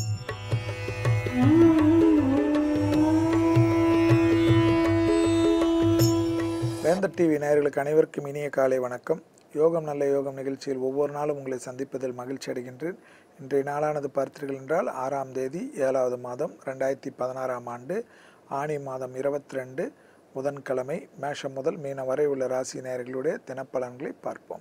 வேந்தர் டிவி நேயர்களுக்கு அனைவருக்கும் இனிய காலை வணக்கம் யோகம் நல்ல யோகம் நிகழ்ச்சியில் ஒவ்வொரு நாளும் உங்களை சந்திப்பதில் மகிழ்ச்சி அடைகின்றேன் இன்றைய நாளானது பார்த்தீர்கள் என்றால் ஆறாம் தேதி ஏழாவது மாதம் ரெண்டாயிரத்தி பதினாறாம் ஆண்டு ஆணி மாதம் இருபத்தி ரெண்டு புதன்கிழமை மேஷம் முதல் மீன வரை உள்ள ராசி நேயர்களுடைய தினப்பலன்களை பார்ப்போம்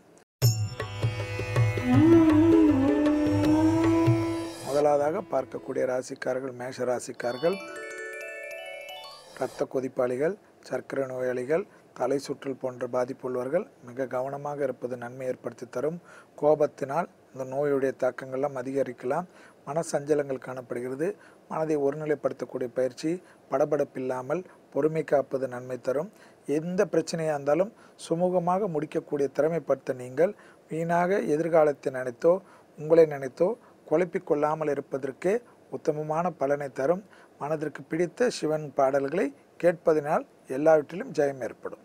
முதலாவதாக பார்க்கக்கூடிய ராசிக்காரர்கள் மேஷ ராசிக்காரர்கள் இரத்த கொதிப்பாளிகள் சர்க்கரை நோயாளிகள் தலை சுற்றல் போன்ற பாதிப்புள்ளவர்கள் மிக கவனமாக இருப்பது நன்மை ஏற்படுத்தி தரும் கோபத்தினால் இந்த நோயுடைய தாக்கங்கள்லாம் அதிகரிக்கலாம் மன சஞ்சலங்கள் காணப்படுகிறது மனதை ஒருநிலைப்படுத்தக்கூடிய பயிற்சி படபடப்பில்லாமல் பொறுமை காப்பது நன்மை தரும் எந்த பிரச்சனையாக இருந்தாலும் சுமூகமாக முடிக்கக்கூடிய திறமைப்படுத்த நீங்கள் வீணாக எதிர்காலத்தை நினைத்தோ உங்களை நினைத்தோ குழப்பிக் கொள்ளாமல் இருப்பதற்கு உத்தமமான பலனை தரும் மனதிற்கு பிடித்த சிவன் பாடல்களை கேட்பதனால் எல்லாவற்றிலும் ஜெயம் ஏற்படும்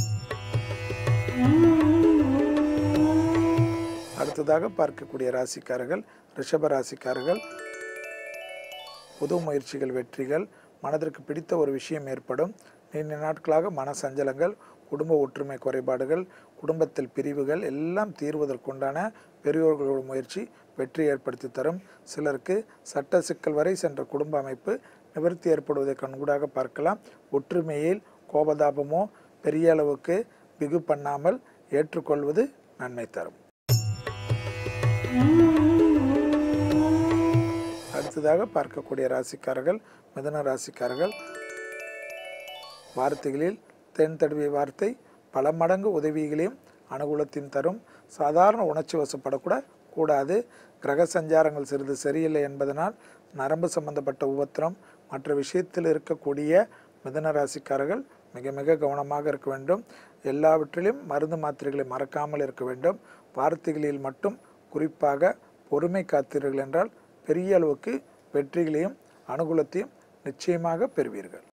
அடுத்ததாக பார்க்கக்கூடிய ராசிக்காரர்கள் ரிஷப ராசிக்காரர்கள் புது முயற்சிகள் வெற்றிகள் மனதிற்கு பிடித்த ஒரு விஷயம் ஏற்படும் நீண்ட நாட்களாக மன சஞ்சலங்கள் குடும்ப ஒற்றுமை குறைபாடுகள் குடும்பத்தில் பிரிவுகள் எல்லாம் தீர்வதற்குண்டான பெரியோர்களோட முயற்சி வெற்றி ஏற்படுத்தி தரும் சிலருக்கு சட்ட சிக்கல் வரை சென்ற குடும்ப அமைப்பு நிவர்த்தி ஏற்படுவதை கண்கூடாக பார்க்கலாம் ஒற்றுமையில் கோபதாபமோ பெரிய அளவுக்கு பிகு பண்ணாமல் ஏற்றுக்கொள்வது நன்மை தரும் அடுத்ததாக பார்க்கக்கூடிய ராசிக்காரர்கள் மிதன ராசிக்காரர்கள் வார்த்தைகளில் தென் தடவிய வார்த்தை பல மடங்கு உதவிகளையும் அனுகூலத்தையும் தரும் சாதாரண உணர்ச்சி வசப்படக்கூட கூடாது கிரக சஞ்சாரங்கள் சிறிது சரியில்லை என்பதனால் நரம்பு சம்பந்தப்பட்ட உபத்திரம் மற்ற விஷயத்தில் இருக்கக்கூடிய மிதன ராசிக்காரர்கள் மிக மிக கவனமாக இருக்க வேண்டும் எல்லாவற்றிலும் மருந்து மாத்திரைகளை மறக்காமல் இருக்க வேண்டும் வார்த்தைகளில் மட்டும் குறிப்பாக பொறுமை காத்தீர்கள் என்றால் பெரிய அளவுக்கு வெற்றிகளையும் அனுகூலத்தையும் நிச்சயமாக பெறுவீர்கள்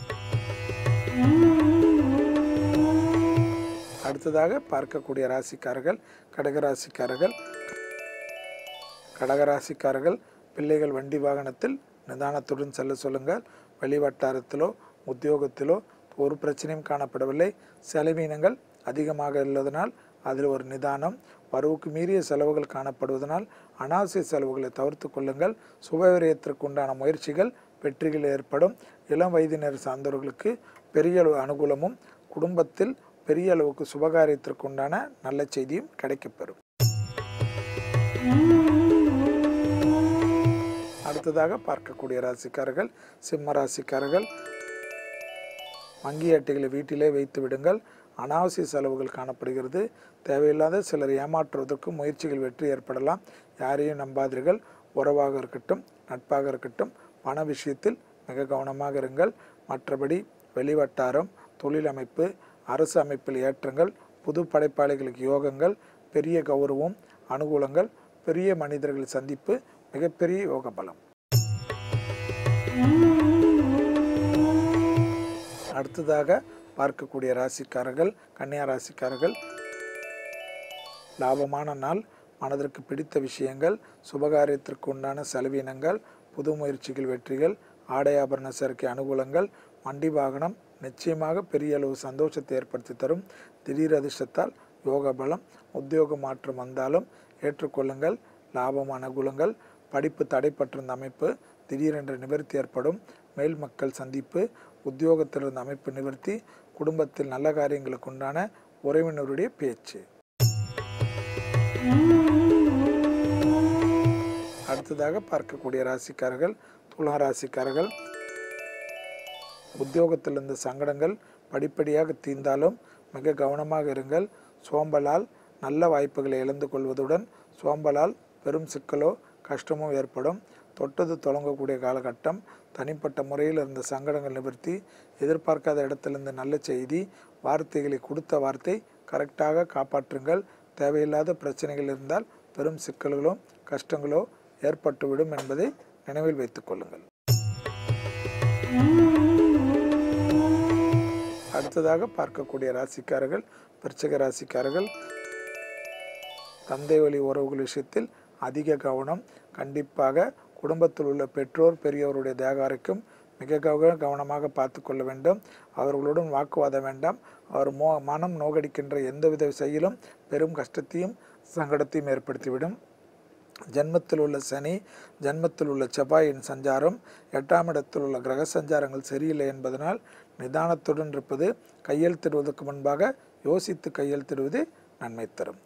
அடுத்ததாக பார்க்கக்கூடிய ராசிக்காரர்கள் கடகராசிக்காரர்கள் கடகராசிக்காரர்கள் பிள்ளைகள் வண்டி வாகனத்தில் நிதானத்துடன் செல்ல சொல்லுங்கள் வெளிவட்டாரத்திலோ உத்தியோகத்திலோ ஒரு பிரச்சனையும் காணப்படவில்லை செலவீனங்கள் அதிகமாக உள்ளதனால் அதில் ஒரு நிதானம் பருவுக்கு மீறிய செலவுகள் காணப்படுவதனால் அனாவசிய செலவுகளை தவிர்த்து கொள்ளுங்கள் சுபவிரயத்திற்கு உண்டான முயற்சிகள் வெற்றிகள் ஏற்படும் இளம் வயதினர் சார்ந்தவர்களுக்கு பெரிய அளவு அனுகூலமும் குடும்பத்தில் பெரிய அளவுக்கு சுபகாரியத்திற்கு உண்டான நல்ல செய்தியும் கிடைக்கப்பெறும் அடுத்ததாக பார்க்கக்கூடிய ராசிக்காரர்கள் சிம்ம ராசிக்காரர்கள் வங்கி அட்டைகளை வீட்டிலே வைத்து விடுங்கள் அனாவசிய செலவுகள் காணப்படுகிறது தேவையில்லாத சிலர் ஏமாற்றுவதற்கு முயற்சிகள் வெற்றி ஏற்படலாம் யாரையும் நம்பாதீர்கள் உறவாக இருக்கட்டும் நட்பாக இருக்கட்டும் பண விஷயத்தில் மிக கவனமாக இருங்கள் மற்றபடி வெளிவட்டாரம் தொழில் அமைப்பு அரசு அமைப்பில் ஏற்றங்கள் புது படைப்பாளிகளுக்கு யோகங்கள் பெரிய கௌரவம் அனுகூலங்கள் பெரிய மனிதர்கள் சந்திப்பு மிகப்பெரிய யோக பலம் அடுத்ததாக பார்க்கக்கூடிய ராசிக்காரர்கள் கன்னியா ராசிக்காரர்கள் லாபமான நாள் மனதிற்கு பிடித்த விஷயங்கள் சுபகாரியத்திற்கு உண்டான செலவினங்கள் புது முயற்சிகள் வெற்றிகள் ஆடை ஆபரண சேர்க்கை அனுகூலங்கள் வண்டி வாகனம் நிச்சயமாக பெரிய அளவு சந்தோஷத்தை ஏற்படுத்தி தரும் திடீர் அதிர்ஷ்டத்தால் யோக பலம் உத்தியோக மாற்றம் வந்தாலும் ஏற்றுக்கொள்ளுங்கள் லாபம் அனுகூலங்கள் படிப்பு தடைப்பட்டிருந்த அமைப்பு திடீரென்று நிவர்த்தி ஏற்படும் மேல் மக்கள் சந்திப்பு உத்தியோகத்தில் இருந்த அமைப்பு நிவர்த்தி குடும்பத்தில் நல்ல காரியங்களுக்கு உண்டான உறவினருடைய பேச்சு அடுத்ததாக பார்க்கக்கூடிய ராசிக்காரர்கள் துலா ராசிக்காரர்கள் உத்தியோகத்தில் இருந்த சங்கடங்கள் படிப்படியாக தீர்ந்தாலும் மிக கவனமாக இருங்கள் சோம்பலால் நல்ல வாய்ப்புகளை இழந்து கொள்வதுடன் சோம்பலால் பெரும் சிக்கலோ கஷ்டமோ ஏற்படும் தொட்டது தொடங்கக்கூடிய காலகட்டம் தனிப்பட்ட முறையில் இருந்த சங்கடங்கள் நிவர்த்தி எதிர்பார்க்காத இடத்திலிருந்து நல்ல செய்தி வார்த்தைகளை கொடுத்த வார்த்தை கரெக்டாக காப்பாற்றுங்கள் தேவையில்லாத பிரச்சனைகள் இருந்தால் பெரும் சிக்கல்களோ கஷ்டங்களோ ஏற்பட்டுவிடும் என்பதை நினைவில் வைத்துக் கொள்ளுங்கள் அடுத்ததாக பார்க்கக்கூடிய ராசிக்காரர்கள் விருச்சிக ராசிக்காரர்கள் தந்தை வழி உறவுகள் விஷயத்தில் அதிக கவனம் கண்டிப்பாக குடும்பத்தில் உள்ள பெற்றோர் பெரியவருடைய தேகாரைக்கும் மிக கவ கவனமாக பார்த்து கொள்ள வேண்டும் அவர்களுடன் வாக்குவாதம் வேண்டாம் அவர் மோ மனம் நோகடிக்கின்ற எந்தவித செயலும் பெரும் கஷ்டத்தையும் சங்கடத்தையும் ஏற்படுத்திவிடும் ஜன்மத்தில் உள்ள சனி ஜன்மத்தில் உள்ள செவ்வாயின் சஞ்சாரம் எட்டாம் இடத்தில் உள்ள கிரக சஞ்சாரங்கள் சரியில்லை என்பதனால் நிதானத்துடன் இருப்பது கையெழுத்திடுவதற்கு முன்பாக யோசித்து கையெழுத்திடுவது நன்மை தரும்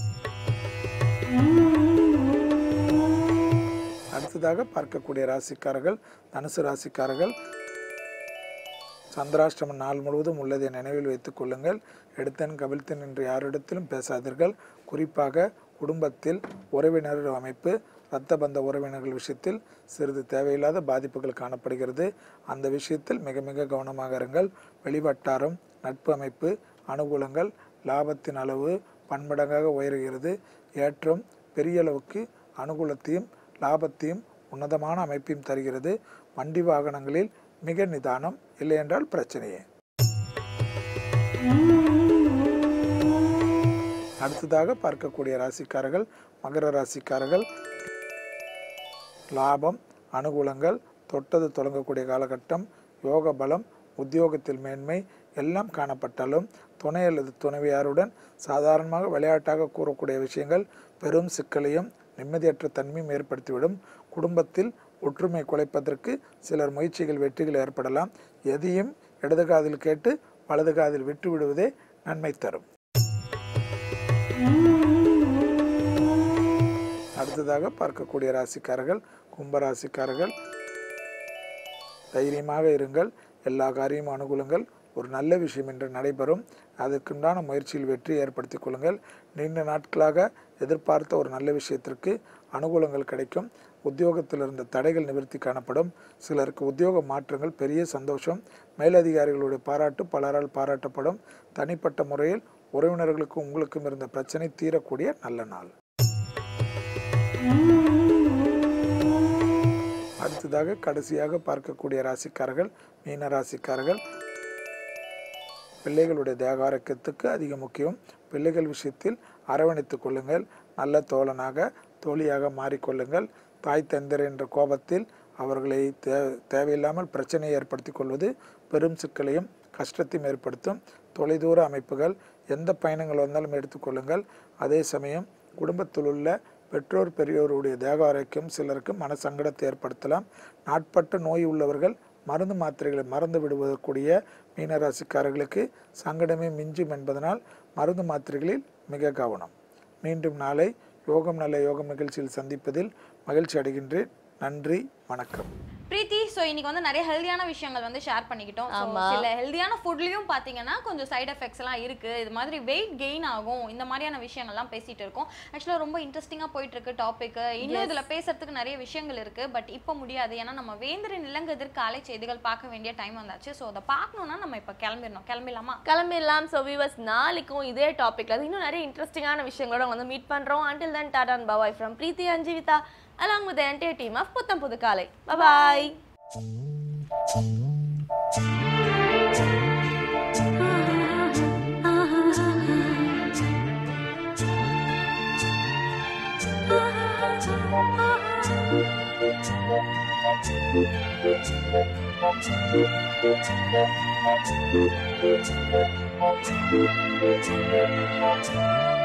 அடுத்ததாக பார்க்கக்கூடிய ராசிக்காரர்கள் தனுசு ராசிக்காரர்கள் சந்திராஷ்டம நாள் முழுவதும் உள்ளதை நினைவில் வைத்துக் கொள்ளுங்கள் எடுத்தன் கவிழ்த்தன் என்று யாரிடத்திலும் பேசாதீர்கள் குறிப்பாக குடும்பத்தில் உறவினர் அமைப்பு இரத்த பந்த உறவினர்கள் விஷயத்தில் சிறிது தேவையில்லாத பாதிப்புகள் காணப்படுகிறது அந்த விஷயத்தில் மிக மிக கவனமாக இருங்கள் வெளிவட்டாரம் நட்பு அமைப்பு அனுகூலங்கள் லாபத்தின் அளவு பன்மடங்காக உயர்கிறது ஏற்றம் பெரிய அளவுக்கு அனுகூலத்தையும் லாபத்தையும் உன்னதமான அமைப்பையும் தருகிறது வண்டி வாகனங்களில் மிக நிதானம் இல்லையென்றால் பிரச்சனையே அடுத்ததாக பார்க்கக்கூடிய ராசிக்காரர்கள் மகர ராசிக்காரர்கள் லாபம் அனுகூலங்கள் தொட்டது தொடங்கக்கூடிய காலகட்டம் யோக பலம் உத்தியோகத்தில் மேன்மை எல்லாம் காணப்பட்டாலும் துணை அல்லது துணைவியாருடன் சாதாரணமாக விளையாட்டாக கூறக்கூடிய விஷயங்கள் பெரும் சிக்கலையும் நிம்மதியற்ற தன்மையும் ஏற்படுத்திவிடும் குடும்பத்தில் ஒற்றுமை குலைப்பதற்கு சிலர் முயற்சிகள் வெற்றிகள் ஏற்படலாம் எதையும் இடது காதில் கேட்டு வலது காதில் விட்டு விடுவதே நன்மை தரும் அடுத்ததாக பார்க்கக்கூடிய ராசிக்காரர்கள் கும்ப ராசிக்காரர்கள் தைரியமாக இருங்கள் எல்லா காரியமும் அனுகூலங்கள் ஒரு நல்ல விஷயம் என்று நடைபெறும் அதற்குண்டான முயற்சியில் வெற்றி ஏற்படுத்திக் கொள்ளுங்கள் நீண்ட நாட்களாக எதிர்பார்த்த ஒரு நல்ல விஷயத்திற்கு அனுகூலங்கள் கிடைக்கும் உத்தியோகத்தில் இருந்த தடைகள் நிவர்த்தி காணப்படும் சிலருக்கு உத்தியோக மாற்றங்கள் பெரிய சந்தோஷம் மேலதிகாரிகளுடைய பாராட்டு பலரால் பாராட்டப்படும் தனிப்பட்ட முறையில் உறவினர்களுக்கும் உங்களுக்கும் இருந்த பிரச்சனை தீரக்கூடிய நல்ல நாள் அடுத்ததாக கடைசியாக பார்க்கக்கூடிய ராசிக்காரர்கள் மீன ராசிக்காரர்கள் பிள்ளைகளுடைய தேகாரக்கத்துக்கு அதிக முக்கியம் பிள்ளைகள் விஷயத்தில் அரவணைத்துக் கொள்ளுங்கள் நல்ல தோழனாக தோழியாக மாறிக்கொள்ளுங்கள் தாய் தந்தர் என்ற கோபத்தில் அவர்களை தே தேவையில்லாமல் பிரச்சனையை ஏற்படுத்தி கொள்வது பெரும் சிக்கலையும் கஷ்டத்தையும் ஏற்படுத்தும் தொலைதூர அமைப்புகள் எந்த பயணங்கள் வந்தாலும் எடுத்துக்கொள்ளுங்கள் அதே சமயம் குடும்பத்தில் உள்ள பெற்றோர் பெரியோருடைய தேக ஆரோக்கியம் சிலருக்கு மன சங்கடத்தை ஏற்படுத்தலாம் நாட்பட்ட நோய் உள்ளவர்கள் மருந்து மாத்திரைகளை மறந்து விடுவதற்குரிய மீனராசிக்காரர்களுக்கு சங்கடமே மிஞ்சும் என்பதனால் மருந்து மாத்திரைகளில் மிக கவனம் மீண்டும் நாளை யோகம் நல்ல யோகம் நிகழ்ச்சியில் சந்திப்பதில் மகிழ்ச்சி அடைகின்றேன் நன்றி வணக்கம் பிரீத்தி சோ இன்னைக்கு வந்து நிறைய ஹெல்தியான விஷயங்கள் வந்து ஷேர் பண்ணிக்கிட்டோம் So, ஆமா. சில ஹெல்தியான ஃபுட்லயும் பாத்தீங்கன்னா கொஞ்சம் சைடு எஃபெக்ட்ஸ் எல்லாம் இருக்கு இது மாதிரி வெயிட் கெயின் ஆகும் இந்த மாதிரியான விஷயங்கள்லாம் பேசிட்டு இருக்கோம் ஆக்சுவலா ரொம்ப இன்ட்ரெஸ்டிங்கா போயிட்டு இருக்கு டாபிக் இன்னும் இதுல பேசுறதுக்கு நிறைய விஷயங்கள் இருக்கு பட் இப்போ முடியாது ஏன்னா நம்ம வேந்தரின் இளங்கதிர் காலை செய்திகள் பார்க்க வேண்டிய டைம் வந்தாச்சு சோ அதை பார்க்கணும்னா நம்ம இப்ப கிளம்பிடணும் கிளம்பிடலாமா கிளம்பிடலாம் ஸோ வியூவர்ஸ் நாளைக்கும் இதே டாபிக்ல இன்னும் நிறைய இன்ட்ரெஸ்டிங்கான விஷயங்களோட வந்து மீட் பண்றோம் until then tata and bye bye from Preethi and Jeevitha along with the entire team of புத்தம் புது காலை பாய் Thank you.